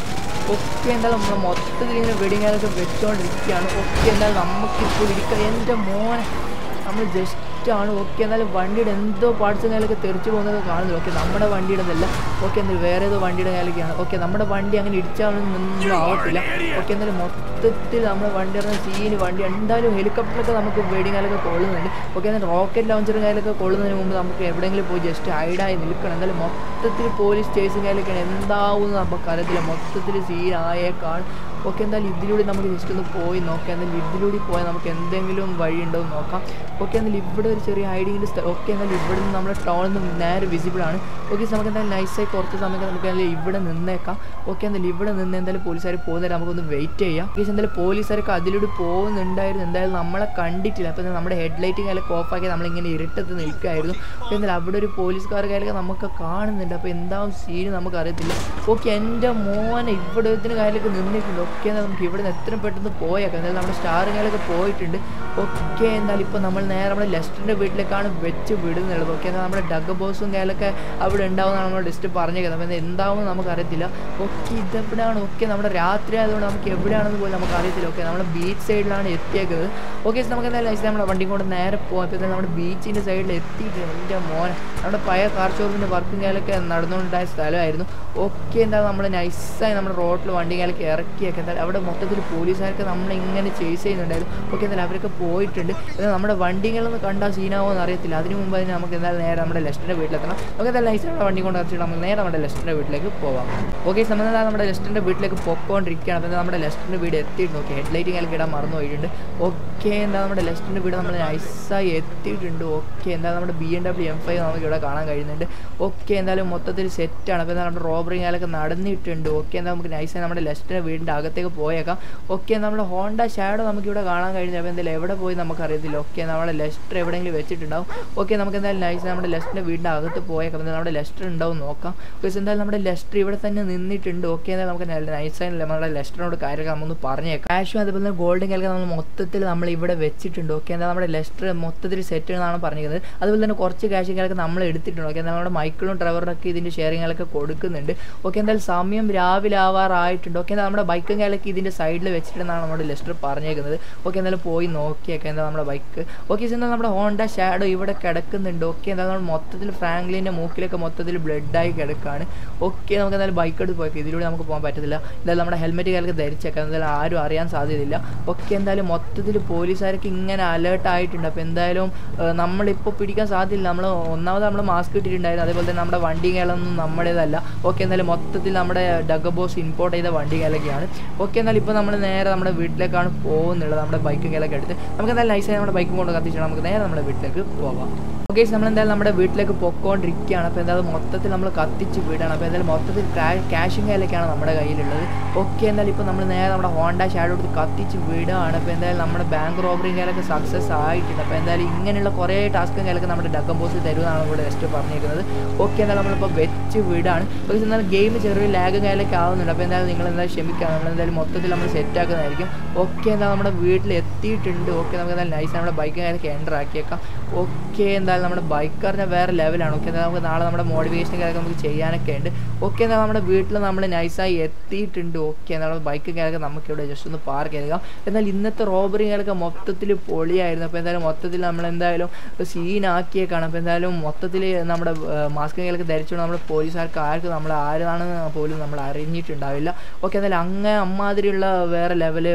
ഒക്കെ എന്തായാലും നമ്മൾ മൊത്തത്തിൽ ഇങ്ങനെ വെഡിങ് കാലൊക്കെ വെച്ചുകൊണ്ടിരിക്കുകയാണ് ഒക്കെ എന്തായാലും നമുക്കിപ്പോൾ ഇരിക്കാം എൻ്റെ മോനെ നമ്മൾ ജസ്റ്റ് ആണ് ഓക്കെ എന്നാലും വണ്ടിയുടെ എന്തോ പാർട്സും കാലൊക്കെ തെറിച്ച് പോകുന്നത് കാണുന്നില്ല ഓക്കെ നമ്മുടെ വണ്ടിയുടെ ഒന്നല്ല ഓക്കെ എന്തായാലും വേറെ ഏതോ വണ്ടിയുടെ കാലൊക്കെയാണ് ഓക്കെ നമ്മുടെ വണ്ടി അങ്ങനെ ഇടിച്ചാലൊന്നും ആവത്തില്ല ഓക്കെ എന്തായാലും മൊത്തത്തിൽ നമ്മുടെ വണ്ടി ഇറങ്ങുന്ന സീന് വണ്ടി എന്തായാലും ഹെലികോപ്റ്ററൊക്കെ നമുക്ക് വെഡിങ് കാലൊക്കെ കൊള്ളുന്നുണ്ട് ഓക്കെ എന്നാൽ റോക്കറ്റ് ലോഞ്ചറും കാലൊക്കെ കൊള്ളുന്നതിന് മുമ്പ് നമുക്ക് എവിടെയെങ്കിലും പോയി ജസ്റ്റ് ഹൈഡായി നിൽക്കണം എന്തായാലും മൊത്തത്തിൽ പോലീസ് സ്റ്റേഷൻ കാലൊക്കെയാണ് എന്താവും നമുക്ക് അറിയത്തില്ല മൊത്തത്തിൽ സീനായേക്കാൾ ഓക്കെ എന്തായാലും ഇതിലൂടെ നമുക്ക് ജസ്റ്റ് ഒന്ന് പോയി നോക്കാം എന്തായാലും ഇതിലൂടെ പോയാൽ നമുക്ക് എന്തെങ്കിലും വഴി ഉണ്ടോ എന്ന് നോക്കാം ഓക്കെ എന്നാലും ഇവിടെ ഒരു ചെറിയ ഹൈഡിങ്ങിൻ്റെ സ്ഥലം ഓക്കെ എന്നാലും ഇവിടെ നിന്ന് നമ്മുടെ ടൗണിൽ നിന്ന് നേരെ വിസിബിൾ ആണ് ഓക്കെ നമുക്ക് എന്തായാലും നൈസായി കുറച്ച് സമയത്ത് നമുക്ക് എന്തായാലും ഇവിടെ നിന്നേക്കാം ഓക്കെ എന്തായാലും ഇവിടെ നിന്ന് എന്തായാലും പോലീസുകാർ പോകുന്നവരെ നമുക്കൊന്ന് വെയിറ്റ് ചെയ്യാം ഓക്കെ എന്തായാലും പോലീസുകാരൊക്കെ അതിലൂടെ പോകുന്നുണ്ടായിരുന്നു എന്തായാലും നമ്മളെ കണ്ടിട്ടില്ല അപ്പോൾ നമ്മുടെ ഹെഡ് ലൈറ്റ് കാലൊക്കെ ഓഫാക്കി നമ്മളിങ്ങനെ ഇരുട്ടത്ത് നിൽക്കുകയായിരുന്നു ഓക്കെ എന്തായാലും അവിടെ ഒരു പോലീസുകാർ കാലൊക്കെ നമുക്ക് കാണുന്നുണ്ട് അപ്പോൾ എന്താവും സീന് നമുക്ക് അറിയത്തില്ല ഓക്കെ എൻ്റെ മോനെ ഇവിടെ ഇതിന് കാര്യമൊക്കെ നിന്നിട്ടുണ്ട് ഓക്കെ എന്നാൽ നമുക്ക് ഇവിടെ നിന്ന് എത്രയും പെട്ടെന്ന് പോയേക്കാം എന്തായാലും നമ്മുടെ സ്റ്റാർ കാലൊക്കെ പോയിട്ടുണ്ട് ഓക്കെ എന്നാൽ ഇപ്പോൾ നമ്മൾ നേരെ നമ്മുടെ ലെസ്റ്ററിൻ്റെ വീട്ടിലേക്കാണ് വെച്ച് വിടുന്നുള്ളത് ഓക്കെ എന്നാൽ നമ്മുടെ ഡഗ് ബോസും കാലൊക്കെ അവിടെ ഉണ്ടാവുമെന്നാണ് നമ്മൾ ലിസ്റ്റ് പറഞ്ഞേക്കുന്നത് അപ്പോൾ എന്താവും നമുക്കറിയത്തില്ല ഓക്കെ ഇതെവിടെയാണ് ഓക്കെ നമ്മുടെ രാത്രി ആയതുകൊണ്ട് നമുക്ക് എവിടെയാണെന്ന് പോലും നമുക്ക് അറിയത്തില്ല ഓക്കെ നമ്മുടെ ബീച്ച് സൈഡിലാണ് എത്തിയേക്കുന്നത് ഓക്കെ നമുക്ക് എന്തായാലും നൈസ് നമ്മുടെ വണ്ടി കൊണ്ട് നേരെ പോകാം ഇപ്പോൾ നമ്മുടെ ബീച്ചിൻ്റെ സൈഡിൽ എത്തിയിട്ടുണ്ട് എൻ്റെ മോനെ നമ്മുടെ പഴയ കാർ ഷോപ്പിൻ്റെ വർക്കും കാലൊക്കെ നടന്നുകൊണ്ടായ സ്ഥലമായിരുന്നു ഓക്കെ എന്താ നമ്മൾ നൈസായി നമ്മുടെ റോഡിൽ വണ്ടി കാലൊക്കെ ഇറക്കിയൊക്കെ എന്തായാലും അവിടെ മൊത്തത്തിൽ പോലീസുകാർക്ക് നമ്മളിങ്ങനെ ചേസ് ചെയ്യുന്നുണ്ടായിരുന്നു ഓക്കെ എന്തായാലും അവരൊക്കെ പോയിട്ടുണ്ട് എന്നാൽ നമ്മുടെ വണ്ടികളൊന്നും കണ്ടാൽ സീനാവോ എന്ന് അറിയത്തില്ല അതിന് മുമ്പ് തന്നെ നമുക്ക് എന്തായാലും നേരെ നമ്മുടെ ലെസ്റ്റിൻ്റെ വീട്ടിലെത്തണം ഓക്കെ എന്തായാലും നൈസ് നമ്മുടെ വണ്ടി കൊണ്ട് ഇറച്ചിട്ട് നമുക്ക് നേരെ നമ്മുടെ ലെസ്റ്റിൻ്റെ വീട്ടിലേക്ക് പോവാം ഓക്കെ സമയം നമ്മുടെ ലെസ്റ്റിൻ്റെ വീട്ടിലേക്ക് പൊക്കോണ്ടിരിക്കുകയാണ് അപ്പോൾ നമ്മുടെ ലെസ്റ്റിൻ്റെ വീട് എത്തിയിട്ടുണ്ട് ഓക്കെ ഹെഡ് ലൈറ്റിംഗ് കാലൊക്കെ ഇടാൻ മറന്നു പോയിട്ടുണ്ട് ഓക്കെ എന്താ നമ്മുടെ ലെസ്റ്റിൻ്റെ വീട് നമ്മൾ നൈസായി എത്തിയിട്ടുണ്ട് ഓക്കെ എന്താ നമ്മുടെ B M W M five നമുക്ക് ഇവിടെ കാണാൻ കഴിയുന്നുണ്ട് ഓക്കെ എന്തായാലും മൊത്തത്തിൽ സെറ്റാണ് അപ്പോൾ എന്താ നമ്മുടെ റോബറി കാലൊക്കെ നടന്നിട്ടുണ്ട് ഓക്കെ എന്താ നമുക്ക് നൈസായി നമ്മുടെ ലെസ്റ്റിൻ്റെ വീടിൻ്റെ അകത്തേക്ക് പോയേക്കാം ഓക്കെ നമ്മുടെ ഹോണ്ട ഷാഡോ നമുക്ക് ഇവിടെ കാണാൻ കഴിഞ്ഞു അപ്പോൾ എന്തായാലും എവിടെ പോയി നമുക്ക് അറിയത്തില്ല ഓക്കെ നമ്മുടെ ലെസ്റ്റർ എവിടെയെങ്കിലും വെച്ചിട്ടുണ്ടാവും ഓക്കെ നമുക്ക് എന്തായാലും നൈസ് നമ്മുടെ ലെസ്റ്റിൻ്റെ വീടിൻ്റെ അകത്ത് പോയേക്കാം എന്തായാലും നമ്മുടെ ലെസ്റ്റർ ഉണ്ടാവും നോക്കാം ബിക്കോസ് എന്തായാലും നമ്മുടെ ലെസ്റ്റർ ഇവിടെ തന്നെ നിന്നിട്ടുണ്ട് ഓക്കെ എന്തായാലും നമുക്ക് നൈസായി നമ്മുടെ ലെസ്റ്ററിനോട് കാര്യമൊക്കെ നമ്മൊന്ന് പറഞ്ഞേക്കാം കാഷും അതുപോലെ തന്നെ ഗോൾഡൻ കാലൊക്കെ നമ്മൾ മൊത്തത്തിൽ നമ്മൾ ഇവിടെ വെച്ചിട്ടുണ്ട് ഓക്കെ എന്താ നമ്മുടെ ലെസ്റ്റർ മൊത്തത്തിൽ സെറ്റ് എന്നാണ് പറഞ്ഞിരിക്കുന്നത് അതുപോലെ തന്നെ കുറച്ച് ക്യാഷ് കാലൊക്കെ നമ്മൾ എടുത്തിട്ടുണ്ട് ഓക്കെ നമ്മുടെ മൈക്കിളും ഡ്രൈവറിനൊക്കെ ഇതിൻ്റെ ഷെയറിങ്ങുകളൊക്കെ കൊടുക്കുന്നുണ്ട് ഓക്കെ എന്തായാലും സമയം രാവിലെ ആവാറായിട്ടുണ്ട് ഓക്കെ നമ്മുടെ ബൈക്കും കാലൊക്കെ ഇതിൻ്റെ സൈഡിൽ വെച്ചിട്ടുണ്ടെന്നാണ് നമ്മുടെ ലെസ്റ്റർ പറഞ്ഞേക്കുന്നത് ഓക്കെ എന്തായാലും പോയി നോക്കിയൊക്കെ എന്താ നമ്മുടെ ബൈക്ക് ഓക്കെ എന്താ നമ്മുടെ ഹോണ്ട ഷാഡോ ഇവിടെ കിടക്കുന്നുണ്ട് ഓക്കെ എന്താ നമ്മൾ മൊത്തത്തിൽ ഫ്രാങ്ക്ലിൻ്റെ മൂക്കിലൊക്കെ മൊത്തത്തിൽ ബ്ലഡായി കിടക്കുകയാണ് ഓക്കെ നമുക്ക് എന്തായാലും ബൈക്ക് എടുത്ത് പോയേക്കാം ഇതിലൂടെ നമുക്ക് പോകാൻ പറ്റത്തില്ല എന്തായാലും നമ്മുടെ ഹെൽമെറ്റ് കാലൊക്കെ ധരിച്ചേക്കാം എന്തായാലും ആരും അറിയാൻ സാധ്യതയില്ല ഓക്കെ എന്തായാലും മൊത്തത്തിൽ പോലീസുകാർക്ക് ഇങ്ങനെ അലേർട്ട് ആയിട്ടുണ്ട് അപ്പോൾ എന്തായാലും നമ്മളിപ്പോൾ പിടിക്കാൻ സാധ്യതയില്ല നമ്മൾ ഒന്നാമത് നമ്മൾ മാസ്ക് ഇട്ടിട്ടുണ്ടായിരുന്നു അതേപോലെ തന്നെ നമ്മുടെ വണ്ടി കേളൊന്നും നമ്മുടേതല്ല ഓക്കെ എന്തായാലും മൊത്തത്തിൽ നമ്മുടെ ഡഗ ബോസ് ഇമ്പോർട്ട് ചെയ്ത വണ്ടി കേലൊക്കെയാണ് ഓക്കെ എന്നാൽ ഇപ്പോൾ നമ്മൾ നേരെ നമ്മുടെ വീട്ടിലേക്കാണ് പോകുന്നുള്ളത് നമ്മുടെ ബൈക്കും കേലൊക്കെ എടുത്ത് നമുക്ക് എന്തായാലും നൈസായി നമ്മുടെ ബൈക്കും കൊണ്ട് കത്തിച്ചാൽ നമുക്ക് നേരെ നമ്മുടെ വീട്ടിലേക്ക് പോകാം ഓക്കെ നമ്മൾ എന്തായാലും നമ്മുടെ വീട്ടിലേക്ക് പൊക്കോണ്ടിരിക്കുകയാണ് അപ്പോൾ എന്തായാലും മൊത്തത്തിൽ നമ്മൾ കത്തിച്ച് വിടണം അപ്പോൾ എന്തായാലും മൊത്തത്തിൽ ക്യാഷും കയ്യിലൊക്കെയാണ് നമ്മുടെ കയ്യിലുള്ളത് ഓക്കെ എന്തായാലും ഇപ്പോൾ നമ്മൾ നേരെ നമ്മുടെ ഹോണ്ട ഷാഡോ എടുത്ത് കത്തിച്ച് വിടുകയാണ് അപ്പോൾ എന്തായാലും നമ്മുടെ ബാങ്ക് റോബറി കയ്യിലൊക്കെ സക്സസ് ആയിട്ടുണ്ട് അപ്പോൾ എന്തായാലും ഇങ്ങനെയുള്ള കുറേ ടാസ്കും കയ്യിലൊക്കെ നമ്മുടെ ഡക്കം ബോസ് തരുമെന്നാണ് ഇവിടെ നെക്സ്റ്റ് പറഞ്ഞിരിക്കുന്നത് ഓക്കെ എന്തായാലും നമ്മളിപ്പോൾ വെച്ച് വിടാണ് പക്ഷേ എന്നാലും ഗെയിം ചെറിയ ലാഗ് കയ്യിലൊക്കെ ആവുന്നുണ്ട് അപ്പോൾ എന്തായാലും നിങ്ങൾ എന്തായാലും ക്ഷമിക്കുക നമ്മൾ എന്തായാലും മൊത്തത്തിൽ നമ്മൾ സെറ്റ് ആക്കുന്നതായിരിക്കും ഓക്കെ എന്താ നമ്മുടെ വീട്ടിൽ എത്തിയിട്ടുണ്ട് ഓക്കെ നമുക്ക് എന്തായാലും നൈസ് നമ്മുടെ ബൈക്ക് കയ്യിലൊക്കെ എൻ്റർ ആക്കിയേക്കാം ഓക്കെ എന്തായാലും നമ്മുടെ ബൈക്ക് പറഞ്ഞാൽ വേറെ ലെവലാണ് ഓക്കെ എന്നാൽ നമുക്ക് നാളെ നമ്മുടെ മോട്ടിവേഷൻ കാര്യമൊക്കെ നമുക്ക് ചെയ്യാനൊക്കെ ഉണ്ട് ഓക്കെ എന്നാൽ നമ്മുടെ വീട്ടിൽ നമ്മൾ നൈസായി എത്തിയിട്ടുണ്ട് ഓക്കെ എന്നാൽ ബൈക്ക് കാര്യമൊക്കെ നമുക്ക് ഇവിടെ ജസ്റ്റ് ഒന്ന് പാർക്ക് ചെയ്തേക്കാം എന്നാൽ ഇന്നത്തെ റോബറി കാര്യമൊക്കെ മൊത്തത്തിൽ പൊളിയായിരുന്നു അപ്പോൾ എന്തായാലും മൊത്തത്തിൽ നമ്മൾ എന്തായാലും സീനാക്കിയേക്കാണ് അപ്പോൾ എന്തായാലും മൊത്തത്തിൽ നമ്മുടെ മാസ്ക് കാര്യമൊക്കെ ധരിച്ചുകൊണ്ട് നമ്മുടെ പോലീസുകാർക്ക് ആർക്ക് നമ്മൾ ആരാണെന്ന് പോലും നമ്മൾ അറിഞ്ഞിട്ടുണ്ടാവില്ല ഓക്കെ എന്തായാലും അങ്ങനെ അമ്മാതിരിയുള്ള വേറെ ലെവല്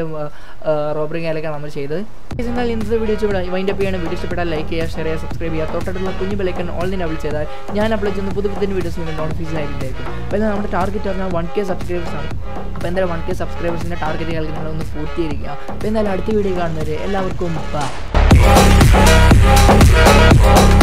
റോബറി കാര്യമൊക്കെ നമ്മൾ ചെയ്തത് എന്നാൽ ഇന്നത്തെ വീഡിയോ ഇവിടെ വൈൻഡപ്പ് ചെയ്യണം വീഡിയോ ഇഷ്ടപ്പെട്ടാൽ ലൈക്ക് ചെയ്യുക ഷെയർ ചെയ്യുക സബ്സ്ക്രൈബ് ചെയ്യുക തൊട്ടടുത്തുള്ള കുഞ്ഞു ബെലൈക്കൻ ഓൾ തന്നെ അപ്ലോഡ് ചെയ്താൽ ഞാൻ അപ്ലോഡ് ചെയ്യുന്ന പുതിയ പുതിയ വീഡിയോസ് നിങ്ങൾ നോട്ടിഫിക്കേഷൻ ആയിരിക്കും അപ്പോൾ എന്നാൽ നമ്മുടെ ടാർഗറ്റ് പറഞ്ഞാൽ വൺ കെ സബ്സ്ക്രൈബേഴ്സ് ആണ് അപ്പോൾ എന്തായാലും വൺ കെ സബ്സ്ക്രൈബേഴ്സിൻ്റെ ടാർഗറ്റ് കളിക്ക് നിങ്ങളൊന്ന് പൂർത്തീകരിക്കുക അപ്പോൾ എന്തായാലും അടുത്ത വീഡിയോ കാണുന്നവരെ എല്ലാവർക്കും ബൈ